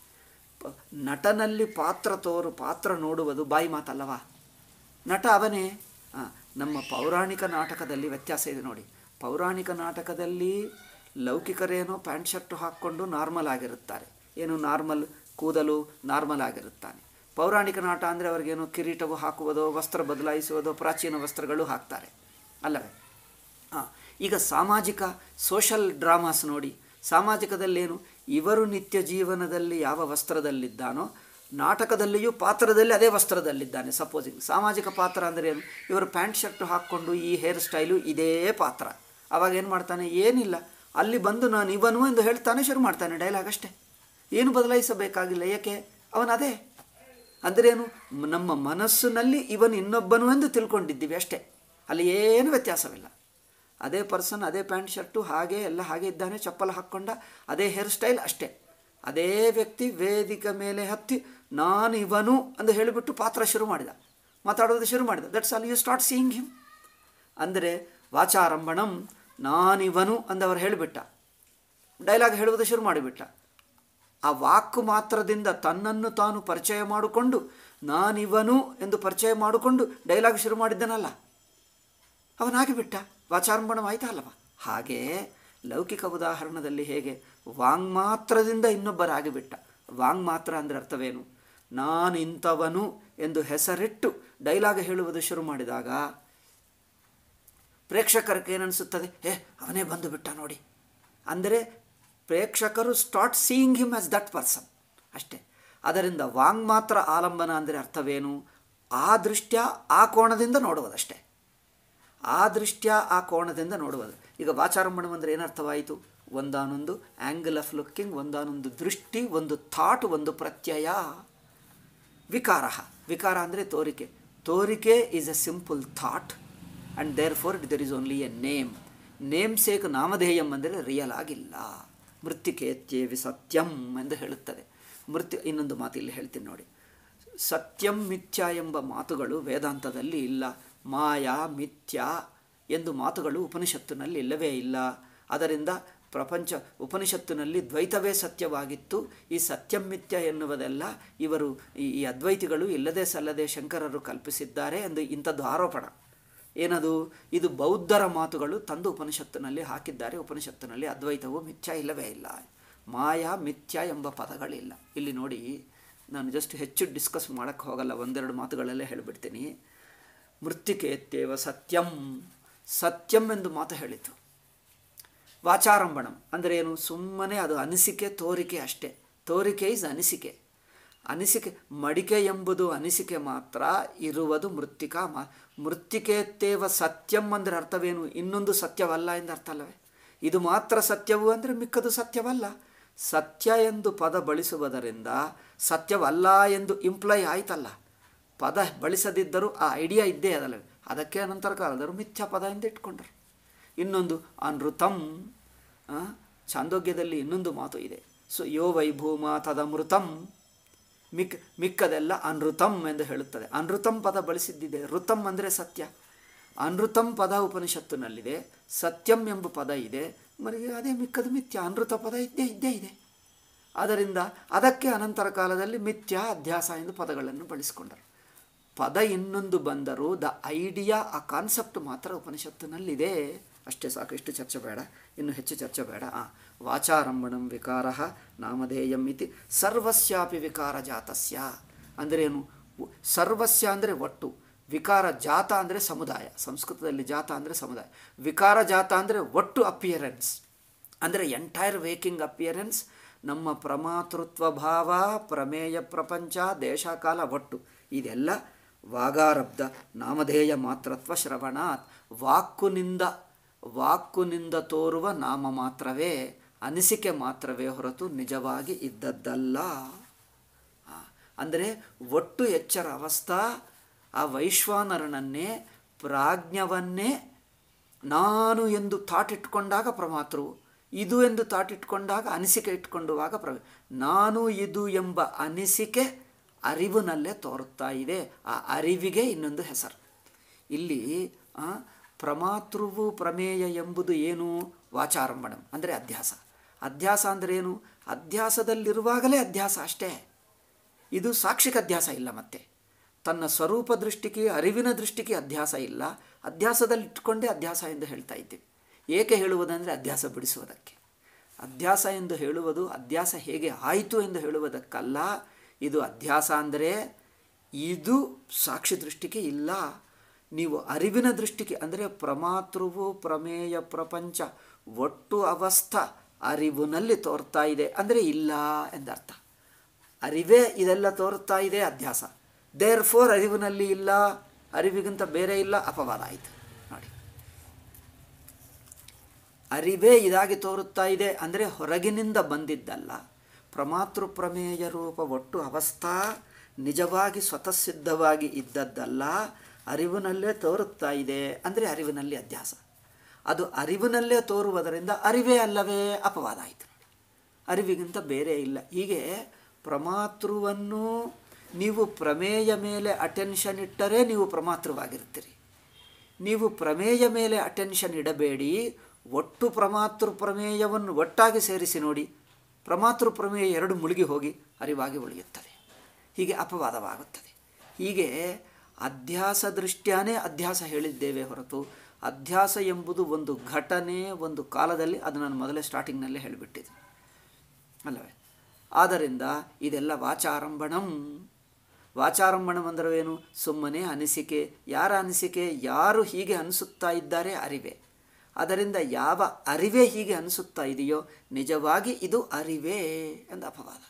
ಪ- ನಟನಲ್ಲಿ ಪಾತ್ರ ತೋರು ಪಾತ್ರ ನೋಡುವುದು ಬಾಯಿ ಮಾತಲ್ಲವಾ ನಟ ಅವನೇ ಆ, ನಮ್ಮ ಪೌರಾಣಿಕ ನಾಟಕದಲ್ಲಿ ವ್ಯತ್ಯಾಸ ಇದೆ ನೋಡಿ ಪೌರಾಣಿಕ ನಾಟಕದಲ್ಲಿ ಲೌಕಿಕರೇನೋ ಪ್ಯಾಂಟ್ ಶರ್ಟು ಹಾಕ್ಕೊಂಡು ನಾರ್ಮಲ್ ಆಗಿರುತ್ತಾರೆ ಏನು ನಾರ್ಮಲ್ ಕೂದಲು ನಾರ್ಮಲ್ ಆಗಿರುತ್ತಾನೆ ಪೌರಾಣಿಕ ನಾಟ ಅಂದರೆ ಅವ್ರಿಗೇನೋ ಕಿರೀಟವು ಹಾಕುವುದೋ ವಸ್ತ್ರ ಬದಲಾಯಿಸುವುದೋ ಪ್ರಾಚೀನ ವಸ್ತ್ರಗಳು ಹಾಕ್ತಾರೆ ಅಲ್ಲವೇ ಹಾಂ ಈಗ ಸಾಮಾಜಿಕ ಸೋಷಲ್ ಡ್ರಾಮಾಸ್ ನೋಡಿ ಸಾಮಾಜಿಕದಲ್ಲೇನು ಇವರು ನಿತ್ಯ ಜೀವನದಲ್ಲಿ ಯಾವ ವಸ್ತ್ರದಲ್ಲಿದ್ದಾನೋ ನಾಟಕದಲ್ಲಿಯೂ ಪಾತ್ರದಲ್ಲಿ ಅದೇ ವಸ್ತ್ರದಲ್ಲಿದ್ದಾನೆ ಸಪೋಸಿಂಗ್ ಸಾಮಾಜಿಕ ಪಾತ್ರ ಅಂದರೆ ಏನು ಇವರು ಪ್ಯಾಂಟ್ ಶರ್ಟ್ ಹಾಕ್ಕೊಂಡು ಈ ಹೇರ್ ಸ್ಟೈಲು ಇದೇ ಪಾತ್ರ ಅವಾಗ ಏನು ಮಾಡ್ತಾನೆ ಏನಿಲ್ಲ ಅಲ್ಲಿ ಬಂದು ನಾನು ಇವನು ಎಂದು ಹೇಳ್ತಾನೆ ಶುರು ಮಾಡ್ತಾನೆ ಡೈಲಾಗ್ ಅಷ್ಟೇ ಏನು ಬದಲಾಯಿಸಬೇಕಾಗಿಲ್ಲ ಏಕೆ ಅವನದೇ ಅಂದ್ರೇನು ಮ್- ನಮ್ಮ ಮನಸ್ಸಿನಲ್ಲಿ ಇವನು ಇನ್ನೊಬ್ಬನು ಎಂದು ತಿಳ್ಕೊಂಡಿದ್ದೀವಿ ಅಷ್ಟೇ ಅಲ್ಲಿ ಏನು ವ್ಯತ್ಯಾಸವಿಲ್ಲ ಅದೇ ಪರ್ಸನ್ ಅದೇ ಪ್ಯಾಂಟ್ ಶರ್ಟು ಹಾಗೆ ಎಲ್ಲ ಹಾಗೆ ಇದ್ದಾನೆ ಚಪ್ಪಲ ಹಾಕ್ಕೊಂಡ ಅದೇ ಹೇರ್ ಸ್ಟೈಲ್ ಅಷ್ಟೇ ಅದೇ ವ್ಯಕ್ತಿ ವೇದಿಕೆ ಮೇಲೆ ಹತ್ತಿ ನಾನು ಇವನು ಅಂತ ಹೇಳಿಬಿಟ್ಟು ಪಾತ್ರ ಶುರು ಮಾಡಿದ ಮಾತಾಡೋದು ಶುರು ಮಾಡಿದ that's all you start seeing him ಅಂದರೆ ವಾಚಾರಂಭಣಂ ನಾನಿವನು ಅಂದವರು ಹೇಳಿಬಿಟ್ಟ ಡೈಲಾಗ್ ಹೇಳುವುದು ಶುರು ಮಾಡಿಬಿಟ್ಟ ಆ ವಾಕು ಮಾತ್ರದಿಂದ ತನ್ನನ್ನು ತಾನು ಪರಿಚಯ ಮಾಡಿಕೊಂಡು ನಾನಿವನು ಎಂದು ಪರಿಚಯ ಮಾಡಿಕೊಂಡು ಡೈಲಾಗ್ ಶುರು ಮಾಡಿದ್ದನಲ್ಲ ಅವನಾಗಿ ಬಿಟ್ಟ ವಾಚಾರಂಭಣವಾಯ್ತಾ ಅಲ್ಲವ ಹಾಗೆ ಲೌಕಿಕ ಉದಾಹರಣದಲ್ಲಿ ಹೇಗೆ ವಾಂಗ್ಮಾತ್ರದಿಂದ ಇನ್ನೊಬ್ಬರಾಗಿ ಬಿಟ್ಟ ವಾಂಗ್ಮಾತ್ರ ಅಂದರೆ ಅರ್ಥವೇನು ನಾನು ಇಂಥವನು ಎಂದು ಹೆಸರಿಟ್ಟು ಡೈಲಾಗ್ ಹೇಳುವುದು ಶುರು ಮಾಡಿದಾಗ ಪ್ರೇಕ್ಷಕರಿಗೆ ಏನನ್ನಿಸುತ್ತದೆ ಏ ಅವನೇ ಬಂದು ಬಿಟ್ಟ ನೋಡಿ ಅಂದರೆ ಪ್ರೇಕ್ಷಕರು start seeing him as that person ಅಷ್ಟೇ ಅದರಿಂದ ವಾಂಗ್ ಮಾತ್ರ ಆಲಂಬನ ಅಂದರೆ ಅರ್ಥವೇನು ಆ ದೃಷ್ಟ್ಯ ಆ ಕೋಣದಿಂದ ನೋಡುವುದಷ್ಟೇ ಆ ದೃಷ್ಟ್ಯ ಆ ಕೋಣದಿಂದ ನೋಡುವುದು ಈಗ ವಾಚಾರಂಭಣಂ ಅಂದರೆ ಏನರ್ಥವಾಯಿತು ಒಂದಾನೊಂದು ಆ್ಯಂಗಲ್ ಆಫ್ ಲುಕ್ಕಿಂಗ್ ಒಂದಾನೊಂದು ದೃಷ್ಟಿ ಒಂದು ಥಾಟ್ ಒಂದು ಪ್ರತ್ಯಯ ವಿಕಾರ ವಿಕಾರ ಅಂದರೆ ತೋರಿಕೆ ತೋರಿಕೆ is a simple thought and therefore there is only a name name sake ನಾಮಧೇಯಂ ಅಂದರೆ ರಿಯಲ್ ಆಗಿಲ್ಲ ಮೃತ್ತಿಕೇತ್ಯೇವಿ ಸತ್ಯಂ ಎಂದು ಹೇಳುತ್ತದೆ ಮೃತ್ಯು ಇನ್ನೊಂದು ಮಾತು ಇಲ್ಲಿ ಹೇಳ್ತೀನಿ ನೋಡಿ ಸತ್ಯಂ ಮಿಥ್ಯ ಎಂಬ ಮಾತುಗಳು ವೇದಾಂತದಲ್ಲಿ ಇಲ್ಲ ಮಾಯಾ ಮಿಥ್ಯ ಎಂದು ಮಾತುಗಳು ಉಪನಿಷತ್ತಿನಲ್ಲಿ ಇಲ್ಲವೇ ಇಲ್ಲ ಅದರಿಂದ ಪ್ರಪಂಚ ಉಪನಿಷತ್ತಿನಲ್ಲಿ ದ್ವೈತವೇ ಸತ್ಯವಾಗಿತ್ತು ಈ ಸತ್ಯಂ ಮಿಥ್ಯ ಎನ್ನುವುದೆಲ್ಲ ಇವರು ಈ ಈ ಅದ್ವೈತಿಗಳು ಇಲ್ಲದೆ ಸಲ್ಲದೆ ಶಂಕರರು ಕಲ್ಪಿಸಿದ್ದಾರೆ ಎಂದು ಇಂಥದ್ದು ಆರೋಪಣ ಏನದು ಇದು ಬೌದ್ಧರ ಮಾತುಗಳು ತಂದು ಉಪನಿಷತ್ತಿನಲ್ಲಿ ಹಾಕಿದ್ದಾರೆ ಉಪನಿಷತ್ತಿನಲ್ಲಿ ಅದ್ವೈತವು ಮಿಥ್ಯ ಇಲ್ಲವೇ ಇಲ್ಲ ಮಾಯಾ ಮಿಥ್ಯ ಎಂಬ ಪದಗಳಿಲ್ಲ ಇಲ್ಲಿ ನೋಡಿ ನಾನು ಜಸ್ಟ್ ಹೆಚ್ಚು ಡಿಸ್ಕಸ್ ಮಾಡೋಕ್ಕೆ ಹೋಗಲ್ಲ ಒಂದೆರಡು ಮಾತುಗಳಲ್ಲೇ ಹೇಳಿಬಿಡ್ತೀನಿ ಮೃತ್ತಿಕೇತ್ಯೇವ ಸತ್ಯಂ ಸತ್ಯಂ ಎಂದು ಮಾತು ಹೇಳಿತು ವಾಚಾರಂಭಣಂ ಅಂದರೆ ಏನು ಸುಮ್ಮನೆ ಅದು ಅನಿಸಿಕೆ ತೋರಿಕೆ ಅಷ್ಟೇ ತೋರಿಕೆ ಇಸ್ ಅನಿಸಿಕೆ ಅನಿಸಿಕೆ ಮಡಿಕೆ ಎಂಬುದು ಅನಿಸಿಕೆ ಮಾತ್ರ ಇರುವುದು ಮೃತ್ತಿಕಾ ಮಾ ಮೃತ್ತಿಕೇತ್ತೇವ ಸತ್ಯಂ ಅಂದರೆ ಅರ್ಥವೇನು ಇನ್ನೊಂದು ಸತ್ಯವಲ್ಲ ಎಂದು ಅರ್ಥ ಅಲ್ಲವೇ ಇದು ಮಾತ್ರ ಸತ್ಯವು ಅಂದರೆ ಮಿಕ್ಕದು ಸತ್ಯವಲ್ಲ ಸತ್ಯ ಎಂದು ಪದ ಬಳಸುವುದರಿಂದ ಸತ್ಯವಲ್ಲ ಎಂದು ಇಂಪ್ಲೈ ಆಯ್ತಲ್ಲ ಪದ ಬಳಸದಿದ್ದರೂ ಆ ಐಡಿಯಾ ಇದ್ದೇ ಅದಲ್ಲವೇ ಅದಕ್ಕೆ ಅನಂತರ ಕಾಲದರು ಮಿಥ್ಯಾ ಪದ ಎಂದು ಇಟ್ಕೊಂಡರು ಇನ್ನೊಂದು ಅನೃತಂ ಛಾಂದೋಗ್ಯದಲ್ಲಿ ಇನ್ನೊಂದು ಮಾತು ಇದೆ ಸೊ ಯೋ ವೈಭೂಮ ತದಮೃತಂ ಮಿಕ್ ಮಿಕ್ಕದೆಲ್ಲ ಅನೃತಂ ಎಂದು ಹೇಳುತ್ತದೆ ಅನೃತಂ ಪದ ಬಳಸಿದ್ದಿದೆ ಋತಂ ಅಂದರೆ ಸತ್ಯ ಅನೃತಂ ಪದ ಉಪನಿಷತ್ತಿನಲ್ಲಿದೆ ಸತ್ಯಂ ಎಂಬ ಪದ ಇದೆ ಮರಿ ಅದೇ ಮಿಕ್ಕದು ಮಿಥ್ಯ ಅನೃತ ಪದ ಇದ್ದೇ ಇದ್ದೇ ಇದೆ ಆದ್ದರಿಂದ ಅದಕ್ಕೆ ಅನಂತರ ಕಾಲದಲ್ಲಿ ಮಿಥ್ಯ ಅಧ್ಯಾಸ ಎಂದು ಪದಗಳನ್ನು ಬಳಸಿಕೊಂಡರು ಪದ ಇನ್ನೊಂದು ಬಂದರೂ ದ ಐಡಿಯಾ ಆ ಕಾನ್ಸೆಪ್ಟ್ ಮಾತ್ರ ಉಪನಿಷತ್ತಿನಲ್ಲಿದೆ ಅಷ್ಟೇ ಸಾಕು ಇಷ್ಟು ಚರ್ಚೆ ಬೇಡ ಇನ್ನು ಹೆಚ್ಚು ಚರ್ಚೆ ಬೇಡ ಆ ವಾಚಾರಂಭಣಂ ವಿಕಾರ ನಾಮಧೇಯಂ ಇತಿ ಸರ್ವಸ್ಯಾಪಿ ವಿಕಾರ ಜಾತಸ್ಯ ಅಂದ್ರೇನು ಸರ್ವಸ್ಯ ಅಂದರೆ ಒಟ್ಟು ವಿಕಾರ ಜಾತ ಅಂದರೆ ಸಮುದಾಯ ಸಂಸ್ಕೃತದಲ್ಲಿ ಜಾತ ಅಂದರೆ ಸಮುದಾಯ ವಿಕಾರ ಜಾತ ಅಂದರೆ ಒಟ್ಟು ಅಪಿಯರೆನ್ಸ್ ಅಂದರೆ ಎಂಟೈರ್ ವೇಕಿಂಗ್ ಅಪಿಯರೆನ್ಸ್ ನಮ್ಮ ಪ್ರಮಾತೃತ್ವ ಭಾವ ಪ್ರಮೇಯ ಪ್ರಪಂಚ ದೇಶಕಾಲ ಒಟ್ಟು ಇದೆಲ್ಲ ವಾಗಾರಬ್ಧ ನಾಮಧೇಯ ಮಾತ್ರತ್ವ ಶ್ರವಣಾತ್ ವಾಕ್ಕುನಿಂದ ವಾಕ್ಕುನಿಂದ ತೋರುವ ನಾಮ ಮಾತ್ರವೇ ಅನಿಸಿಕೆ ಮಾತ್ರವೇ ಹೊರತು ನಿಜವಾಗಿ ಇದ್ದದ್ದಲ್ಲ ಅಂದರೆ ಒಟ್ಟು ಎಚ್ಚರ ಅವಸ್ಥಾ ಆ ವೈಶ್ವಾನರನನ್ನೇ ಪ್ರಾಜ್ಞವನ್ನೇ ನಾನು ಎಂದು ಥಾಟ್ ಇಟ್ಕೊಂಡಾಗ ಪ್ರಮಾತೃ ಇದು ಎಂದು ಥಾಟ್ ಇಟ್ಕೊಂಡಾಗ ಅನಿಸಿಕೆ ಇಟ್ಕೊಂಡುವಾಗ ಪ್ರ ನಾನು ಇದು ಎಂಬ ಅನಿಸಿಕೆ ಅರಿವಿನಲ್ಲೇ ತೋರುತ್ತಾ ಇದೆ ಆ ಅರಿವಿಗೆ ಇನ್ನೊಂದು ಹೆಸರು ಇಲ್ಲಿ ಪ್ರಮಾತೃವು ಪ್ರಮೇಯ ಎಂಬುದು ಏನು ವಾಚಾರಂಭಣಂ ಅಂದರೆ ಅಧ್ಯಾಸ ಅಧ್ಯಾಸ ಅಂದರೆ ಏನು ಅಧ್ಯಾಸದಲ್ಲಿರುವಾಗಲೇ ಅಧ್ಯಾಸ ಅಷ್ಟೇ ಇದು ಸಾಕ್ಷಿಕ ಅಧ್ಯಾಸ ಇಲ್ಲ ಮತ್ತೆ ತನ್ನ ಸ್ವರೂಪ ದೃಷ್ಟಿಗೆ ಅರಿವಿನ ದೃಷ್ಟಿಗೆ ಅಧ್ಯಾಸ ಇಲ್ಲ ಅಧ್ಯಾಸದಲ್ಲಿ ಇಟ್ಕೊಂಡೇ ಅಧ್ಯಾಸ ಎಂದು ಹೇಳ್ತಾ ಇದ್ದೀವಿ ಏಕೆ ಹೇಳುವುದಂದರೆ ಅಧ್ಯಾಸ ಬಿಡಿಸುವುದಕ್ಕೆ ಅಧ್ಯಾಸ ಎಂದು ಹೇಳುವುದು ಅಧ್ಯಾಸ ಹೇಗೆ ಆಯಿತು ಎಂದು ಹೇಳುವುದಕ್ಕಲ್ಲ ಇದು ಅಧ್ಯಾಸ ಅಂದರೆ ಇದು ಸಾಕ್ಷಿ ದೃಷ್ಟಿಗೆ ಇಲ್ಲ ನೀವು ಅರಿವಿನ ದೃಷ್ಟಿಗೆ ಅಂದರೆ ಪ್ರಮಾತೃವು ಪ್ರಮೇಯ ಪ್ರಪಂಚ ಒಟ್ಟು ಅವಸ್ಥಾ ಅರಿವಿನಲ್ಲಿ ತೋರ್ತಾ ಇದೆ ಅಂದರೆ ಇಲ್ಲ ಎಂದರ್ಥ ಅರಿವೇ ಇದೆಲ್ಲ ತೋರುತ್ತಾ ಇದೆ ಅಧ್ಯಾಸ ದೇರ್ ಫೋರ್ ಅರಿವಿನಲ್ಲಿ ಇಲ್ಲ ಅರಿವಿಗಿಂತ ಬೇರೆ ಇಲ್ಲ ಅಪವಾದ ಆಯಿತು ನೋಡಿ ಅರಿವೇ ಇದಾಗಿ ತೋರುತ್ತಾ ಇದೆ ಅಂದರೆ ಹೊರಗಿನಿಂದ ಬಂದಿದ್ದಲ್ಲ ಪ್ರಮಾತೃ ಪ್ರಮೇಯ ರೂಪ ಒಟ್ಟು ಅವಸ್ಥಾ ನಿಜವಾಗಿ ಸ್ವತಃ ಸಿದ್ಧವಾಗಿ ಇದ್ದದ್ದಲ್ಲ ಅರಿವಿನಲ್ಲೇ ತೋರುತ್ತಾ ಇದೆ ಅಂದರೆ ಅರಿವಿನಲ್ಲಿ ಅಧ್ಯಾಸ ಅದು ಅರಿವಿನಲ್ಲೇ ತೋರುವುದರಿಂದ ಅರಿವೇ ಅಲ್ಲವೇ ಅಪವಾದ ಆಯಿತು ಅರಿವಿಗಿಂತ ಬೇರೆ ಇಲ್ಲ ಹೀಗೆ ಪ್ರಮಾತೃವನ್ನು ನೀವು ಪ್ರಮೇಯ ಮೇಲೆ ಅಟೆನ್ಷನ್ ಇಟ್ಟರೆ ನೀವು ಪ್ರಮಾತೃವಾಗಿರ್ತೀರಿ ನೀವು ಪ್ರಮೇಯ ಮೇಲೆ ಅಟೆನ್ಷನ್ ಇಡಬೇಡಿ ಒಟ್ಟು ಪ್ರಮಾತೃ ಪ್ರಮೇಯವನ್ನು ಒಟ್ಟಾಗಿ ಸೇರಿಸಿ ನೋಡಿ ಪ್ರಮಾತೃ ಪ್ರಮೇಯ ಎರಡು ಮುಳುಗಿ ಹೋಗಿ ಅರಿವಾಗಿ ಉಳಿಯುತ್ತದೆ ಹೀಗೆ ಅಪವಾದವಾಗುತ್ತದೆ ಹೀಗೆ ಅಧ್ಯಾಸ ದೃಷ್ಟ್ಯಾನೇ ಅಧ್ಯಾಸ ಹೇಳಿದ್ದೇವೆ ಹೊರತು ಅಧ್ಯಾಸ ಎಂಬುದು ಒಂದು ಘಟನೆ ಒಂದು ಕಾಲದಲ್ಲಿ ಅದು ನಾನು ಮೊದಲೇ ಸ್ಟಾರ್ಟಿಂಗ್ನಲ್ಲೇ ಹೇಳಿಬಿಟ್ಟಿದ್ದೆ ಅಲ್ಲವೇ ಆದ್ದರಿಂದ ಇದೆಲ್ಲ ವಾಚಾರಂಭಣಂ ವಾಚಾರಂಭಣಂ ಅಂದ್ರವೇನು ಸುಮ್ಮನೆ ಅನಿಸಿಕೆ ಯಾರ ಅನಿಸಿಕೆ ಯಾರು ಹೀಗೆ ಅನಿಸುತ್ತಾ ಇದ್ದಾರೆ ಅರಿವೆ ಅದರಿಂದ ಯಾವ ಅರಿವೇ ಹೀಗೆ ಅನಿಸುತ್ತಾ ಇದೆಯೋ ನಿಜವಾಗಿ ಇದು ಅರಿವೇ ಎಂದು ಅಪವಾದ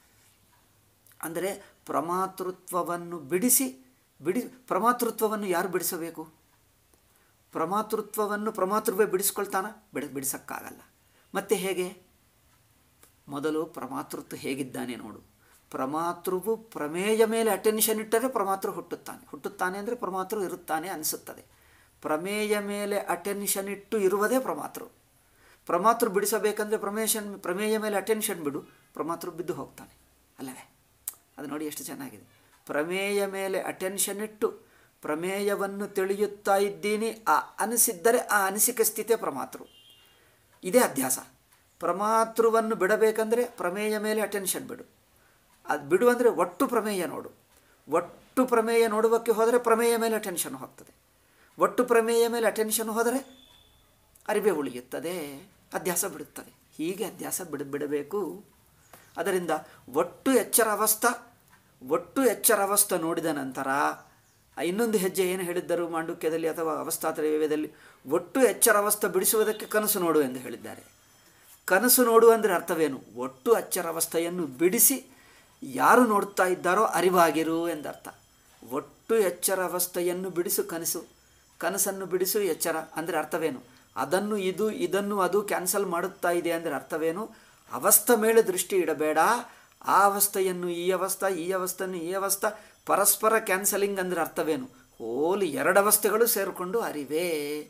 ಅಂದರೆ ಪ್ರಮಾತೃತ್ವವನ್ನು ಬಿಡಿಸಿ ಬಿಡಿ ಪ್ರಮಾತೃತ್ವವನ್ನು ಯಾರು ಬಿಡಿಸಬೇಕು ಪ್ರಮಾತೃತ್ವವನ್ನು ಪ್ರಮಾತೃವೇ ಬಿಡಿಸ್ಕೊಳ್ತಾನ ಬಿಡ ಬಿಡಿಸೋಕ್ಕಾಗಲ್ಲ ಮತ್ತೆ ಹೇಗೆ ಮೊದಲು ಪ್ರಮಾತೃತ್ವ ಹೇಗಿದ್ದಾನೆ ನೋಡು ಪ್ರಮಾತೃವು ಪ್ರಮೇಯ ಮೇಲೆ ಅಟೆನ್ಷನ್ ಇಟ್ಟರೆ ಪ್ರಮಾತೃ ಹುಟ್ಟುತ್ತಾನೆ ಹುಟ್ಟುತ್ತಾನೆ ಅಂದರೆ ಪ್ರಮಾತೃ ಇರುತ್ತಾನೆ ಅನಿಸುತ್ತದೆ ಪ್ರಮೇಯ ಮೇಲೆ ಅಟೆನ್ಷನ್ ಇಟ್ಟು ಇರುವುದೇ ಪ್ರಮಾತೃ ಪ್ರಮಾತೃ ಬಿಡಿಸಬೇಕಂದ್ರೆ ಪ್ರಮೇಶನ್ ಪ್ರಮೇಯ ಮೇಲೆ ಅಟೆನ್ಷನ್ ಬಿಡು ಪ್ರಮಾತೃ ಬಿದ್ದು ಹೋಗ್ತಾನೆ ಅಲ್ಲವೇ ಅದು ನೋಡಿ ಎಷ್ಟು ಚೆನ್ನಾಗಿದೆ ಪ್ರಮೇಯ ಮೇಲೆ ಅಟೆನ್ಷನ್ ಇಟ್ಟು ಪ್ರಮೇಯವನ್ನು ತಿಳಿಯುತ್ತಾ ಇದ್ದೀನಿ ಆ ಅನಿಸಿದ್ದರೆ ಆ ಅನಿಸಿಕೆ ಸ್ಥಿತಿಯ ಪ್ರಮಾತೃ ಇದೇ ಅಧ್ಯಾಸ ಪ್ರಮಾತೃವನ್ನು ಬಿಡಬೇಕಂದ್ರೆ ಪ್ರಮೇಯ ಮೇಲೆ ಅಟೆನ್ಷನ್ ಬಿಡು ಅದು ಬಿಡು ಅಂದರೆ ಒಟ್ಟು ಪ್ರಮೇಯ ನೋಡು ಒಟ್ಟು ಪ್ರಮೇಯ ನೋಡುವಕ್ಕೆ ಹೋದರೆ ಪ್ರಮೇಯ ಮೇಲೆ ಅಟೆನ್ಷನ್ ಹೋಗ್ತದೆ ಒಟ್ಟು ಪ್ರಮೇಯ ಮೇಲೆ ಅಟೆನ್ಷನ್ ಹೋದರೆ ಅರಿವೆ ಉಳಿಯುತ್ತದೆ ಅಧ್ಯಾಸ ಬಿಡುತ್ತದೆ ಹೀಗೆ ಅಧ್ಯಾಸ ಬಿಡ ಬಿಡಬೇಕು ಅದರಿಂದ ಒಟ್ಟು ಎಚ್ಚರ ಅವಸ್ಥಾ ಒಟ್ಟು ಎಚ್ಚರ ಅವಸ್ಥೆ ನೋಡಿದ ನಂತರ ಇನ್ನೊಂದು ಹೆಜ್ಜೆ ಏನು ಹೇಳಿದ್ದರು ಮಾಂಡುಕ್ಯದಲ್ಲಿ ಅಥವಾ ಅವಸ್ಥಾತ್ರಯವ್ಯದಲ್ಲಿ ಒಟ್ಟು ಎಚ್ಚರ ಅವಸ್ಥೆ ಬಿಡಿಸುವುದಕ್ಕೆ ಕನಸು ನೋಡು ಎಂದು ಹೇಳಿದ್ದಾರೆ ಕನಸು ನೋಡು ಅಂದರೆ ಅರ್ಥವೇನು ಒಟ್ಟು ಅಚ್ಚರವಸ್ಥೆಯನ್ನು ಬಿಡಿಸಿ ಯಾರು ನೋಡ್ತಾ ಇದ್ದಾರೋ ಅರಿವಾಗಿರು ಎಂದರ್ಥ ಒಟ್ಟು ಎಚ್ಚರ ಅವಸ್ಥೆಯನ್ನು ಬಿಡಿಸು ಕನಸು ಕನಸನ್ನು ಬಿಡಿಸು ಎಚ್ಚರ ಅಂದರೆ ಅರ್ಥವೇನು ಅದನ್ನು ಇದು ಇದನ್ನು ಅದು ಕ್ಯಾನ್ಸಲ್ ಮಾಡುತ್ತಾ ಇದೆ ಅಂದರೆ ಅರ್ಥವೇನು ಅವಸ್ಥೆ ಮೇಲೆ ದೃಷ್ಟಿ ಇಡಬೇಡ ಆ ಅವಸ್ಥೆಯನ್ನು ಈ ಅವಸ್ಥೆ ಈ ಅವಸ್ಥೆಯನ್ನು ಈ ಅವಸ್ಥೆ ಪರಸ್ಪರ ಕ್ಯಾನ್ಸಲಿಂಗ್ ಅಂದರೆ ಅರ್ಥವೇನು ಹೋಲಿ ಎರಡು ಅವಸ್ಥೆಗಳು ಸೇರಿಕೊಂಡು ಅರಿವೇ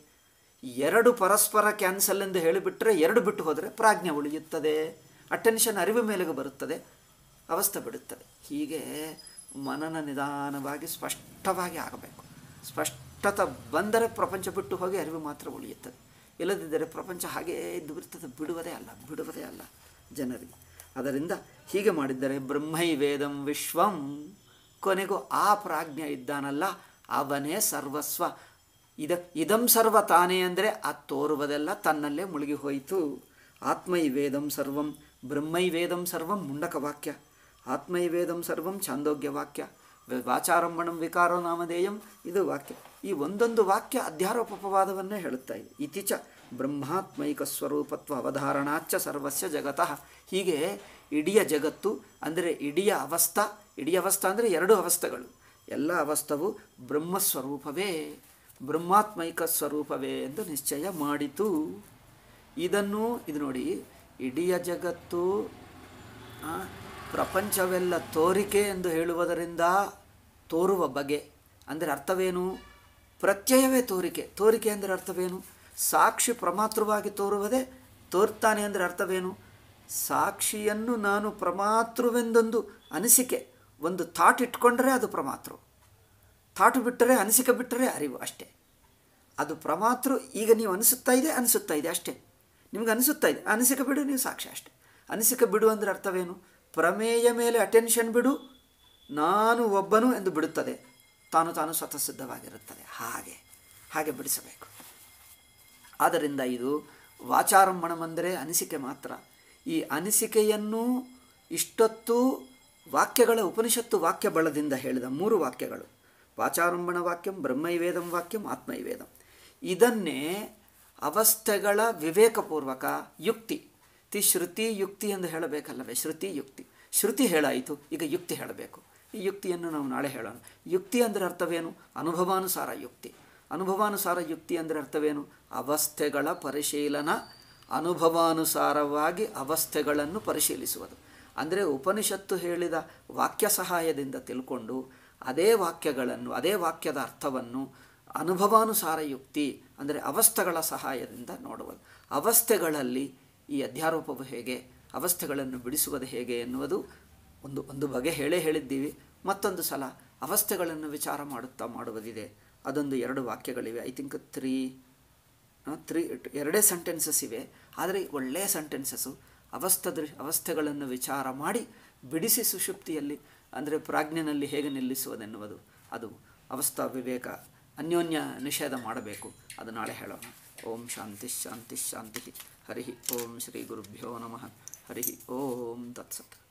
ಎರಡು ಪರಸ್ಪರ ಕ್ಯಾನ್ಸಲ್ ಎಂದು ಹೇಳಿಬಿಟ್ರೆ ಎರಡು ಬಿಟ್ಟು ಹೋದರೆ ಪ್ರಾಜ್ಞೆ ಉಳಿಯುತ್ತದೆ ಅಟೆನ್ಷನ್ ಅರಿವು ಮೇಲೆಗೆ ಬರುತ್ತದೆ ಅವಸ್ಥೆ ಬಿಡುತ್ತದೆ ಹೀಗೆ ಮನನ ನಿಧಾನವಾಗಿ ಸ್ಪಷ್ಟವಾಗಿ ಆಗಬೇಕು ಸ್ಪಷ್ಟತ ಬಂದರೆ ಪ್ರಪಂಚ ಬಿಟ್ಟು ಹೋಗಿ ಅರಿವು ಮಾತ್ರ ಉಳಿಯುತ್ತದೆ ಇಲ್ಲದಿದ್ದರೆ ಪ್ರಪಂಚ ಹಾಗೇ ಇದ್ದು ಬಿರ್ತದೆ ಬಿಡುವುದೇ ಅಲ್ಲ ಬಿಡುವುದೇ ಅಲ್ಲ ಜನರಿಗೆ ಅದರಿಂದ ಹೀಗೆ ಮಾಡಿದ್ದರೆ ಬ್ರಹ್ಮೈ ವೇದಂ ವಿಶ್ವಂ ಕೊನೆಗೂ ಆ ಪ್ರಾಜ್ಞೆ ಇದ್ದಾನಲ್ಲ ಅವನೇ ಸರ್ವಸ್ವ ಇದ ಇದಂ ಸರ್ವ ತಾನೇ ಅಂದರೆ ಆ ತೋರುವುದೆಲ್ಲ ತನ್ನಲ್ಲೇ ಮುಳುಗಿ ಹೋಯಿತು ಆತ್ಮೈ ವೇದಂ ಸರ್ವಂ ಬ್ರಹ್ಮೈ ವೇದಂ ಸರ್ವಂ ಮುಂಡಕ ವಾಕ್ಯ ಆತ್ಮೈ ವೇದಂ ಸರ್ವಂ ಛಾಂದೋಗ್ಯ ವಾಕ್ಯ ವಾಚಾರಂಭಣಂ ವಿಕಾರೋ ನಾಮಧೇಯಂ ಇದು ವಾಕ್ಯ ಈ ಒಂದೊಂದು ವಾಕ್ಯ ಅಧ್ಯಾರೋಪವಾದವನ್ನೇ ಹೇಳುತ್ತಾ ಇದೆ ಇತಿಚ ಬ್ರಹ್ಮಾತ್ಮೈಕ ಸ್ವರೂಪತ್ವ ಅವಧಾರಣಾಚ್ಚ ಸರ್ವಸ್ಯ ಜಗತಃ ಹೀಗೆ ಇಡೀ ಜಗತ್ತು ಅಂದರೆ ಇಡೀ ಅವಸ್ಥಾ ಇಡೀ ಅವಸ್ಥಾ ಅಂದರೆ ಎರಡು ಅವಸ್ಥೆಗಳು ಎಲ್ಲ ಅವಸ್ಥವು ಬ್ರಹ್ಮಸ್ವರೂಪವೇ ಬ್ರಹ್ಮಾತ್ಮೈಕ ಸ್ವರೂಪವೇ ಎಂದು ನಿಶ್ಚಯ ಮಾಡಿತು ಇದನ್ನು ಇದು ನೋಡಿ ಇಡೀ ಜಗತ್ತು ಆ, ಪ್ರಪಂಚವೆಲ್ಲ ತೋರಿಕೆ ಎಂದು ಹೇಳುವುದರಿಂದ ತೋರುವ ಬಗೆ ಅಂದರೆ ಅರ್ಥವೇನು ಪ್ರತ್ಯಯವೇ ತೋರಿಕೆ ತೋರಿಕೆ ಅಂದರೆ ಅರ್ಥವೇನು ಸಾಕ್ಷಿ ಪ್ರಮಾತೃವಾಗಿ ತೋರುವುದೇ ತೋರ್ತಾನೆ ಅಂದರೆ ಅರ್ಥವೇನು ಸಾಕ್ಷಿಯನ್ನು ನಾನು ಪ್ರಮಾತೃವೆಂದೊಂದು ಅನಿಸಿಕೆ ಒಂದು ಥಾಟ್ ಇಟ್ಕೊಂಡ್ರೆ ಅದು ಪ್ರಮಾತೃ ಥಾಟು ಬಿಟ್ಟರೆ ಅನಿಸಿಕೆ ಬಿಟ್ಟರೆ ಅರಿವು ಅಷ್ಟೇ ಅದು ಪ್ರಮಾತೃ ಈಗ ನೀವು ಅನಿಸುತ್ತಾ ಇದೆ ಅನಿಸುತ್ತಾ ಇದೆ ಅಷ್ಟೇ ನಿಮ್ಗೆ ಅನಿಸುತ್ತಾ ಇದೆ ಅನಿಸಿಕೆ ಬಿಡು ನೀವು ಸಾಕ್ಷಿ ಅಷ್ಟೇ ಅನಿಸಿಕೆ ಬಿಡು ಅಂದರೆ ಅರ್ಥವೇನು ಪ್ರಮೇಯ ಮೇಲೆ ಅಟೆನ್ಷನ್ ಬಿಡು ನಾನು ಒಬ್ಬನು ಎಂದು ಬಿಡುತ್ತದೆ ತಾನು ತಾನು ಸ್ವತಃ ಸಿದ್ಧವಾಗಿರುತ್ತದೆ ಹಾಗೆ ಹಾಗೆ ಬಿಡಿಸಬೇಕು ಆದ್ದರಿಂದ ಇದು ವಾಚಾರಂಭಣವೆಂದರೆ ಅನಿಸಿಕೆ ಮಾತ್ರ ಈ ಅನಿಸಿಕೆಯನ್ನು ಇಷ್ಟೊತ್ತು ವಾಕ್ಯಗಳ ಉಪನಿಷತ್ತು ವಾಕ್ಯ ಬಲದಿಂದ ಹೇಳಿದ ಮೂರು ವಾಕ್ಯಗಳು ವಾಚಾರಂಭಣ ವಾಕ್ಯಂ ಬ್ರಹ್ಮೈವೇದಂ ವಾಕ್ಯಂ ಆತ್ಮೈವೇದಂ ಇದನ್ನೇ ಅವಸ್ಥೆಗಳ ವಿವೇಕಪೂರ್ವಕ ಯುಕ್ತಿ ತಿ ಶ್ರುತಿ ಯುಕ್ತಿ ಎಂದು ಹೇಳಬೇಕಲ್ಲವೇ ಶ್ರುತಿ ಯುಕ್ತಿ ಶ್ರುತಿ ಹೇಳಾಯಿತು ಈಗ ಯುಕ್ತಿ ಹೇಳಬೇಕು ಈ ಯುಕ್ತಿಯನ್ನು ನಾವು ನಾಳೆ ಹೇಳೋಣ ಯುಕ್ತಿ ಅಂದರೆ ಅರ್ಥವೇನು ಅನುಭವಾನುಸಾರ ಯುಕ್ತಿ ಅನುಭವಾನುಸಾರ ಯುಕ್ತಿ ಅಂದರೆ ಅರ್ಥವೇನು ಅವಸ್ಥೆಗಳ ಪರಿಶೀಲನ ಅನುಭವಾನುಸಾರವಾಗಿ ಅವಸ್ಥೆಗಳನ್ನು ಪರಿಶೀಲಿಸುವುದು ಅಂದರೆ ಉಪನಿಷತ್ತು ಹೇಳಿದ ವಾಕ್ಯ ಸಹಾಯದಿಂದ ತಿಳ್ಕೊಂಡು ಅದೇ ವಾಕ್ಯಗಳನ್ನು ಅದೇ ವಾಕ್ಯದ ಅರ್ಥವನ್ನು ಅನುಭವಾನುಸಾರ ಯುಕ್ತಿ ಅಂದರೆ ಅವಸ್ಥೆಗಳ ಸಹಾಯದಿಂದ ನೋಡುವುದು ಅವಸ್ಥೆಗಳಲ್ಲಿ ಈ ಅಧ್ಯಾರೋಪವು ಹೇಗೆ ಅವಸ್ಥೆಗಳನ್ನು ಬಿಡಿಸುವುದು ಹೇಗೆ ಎನ್ನುವುದು ಒಂದು ಒಂದು ಬಗೆ ಹೇಳೇ ಹೇಳಿದ್ದೀವಿ ಮತ್ತೊಂದು ಸಲ ಅವಸ್ಥೆಗಳನ್ನು ವಿಚಾರ ಮಾಡುತ್ತಾ ಮಾಡುವುದಿದೆ ಅದೊಂದು ಎರಡು ವಾಕ್ಯಗಳಿವೆ ಐ ಥಿಂಕ್ ತ್ರೀ ತ್ರೀ ಎರಡೇ ಸೆಂಟೆನ್ಸಸ್ ಇವೆ ಆದರೆ ಒಳ್ಳೆಯ ಸೆಂಟೆನ್ಸಸ್ಸು ಅವಸ್ಥ ದೃ ಅವಸ್ಥೆಗಳನ್ನು ವಿಚಾರ ಮಾಡಿ ಬಿಡಿಸಿ ಸುಷುಪ್ತಿಯಲ್ಲಿ ಅಂದರೆ ಪ್ರಾಜ್ಞೆನಲ್ಲಿ ಹೇಗೆ ನಿಲ್ಲಿಸುವುದೆನ್ನುವುದು ಅದು ಅವಸ್ಥಾ ವಿವೇಕ ಅನ್ಯೋನ್ಯ ನಿಷೇಧ ಮಾಡಬೇಕು ಅದು ನಾಳೆ ಹೇಳೋಣ ಓಂ ಶಾಂತಿ ಶಾಂತಿ ಶಾಂತಿ ಹರಿ ಓಂ ಶ್ರೀ ಗುರುಭ್ಯೋ ನಮಃ ಹರಿ ಓಂ ತತ್ಸತ್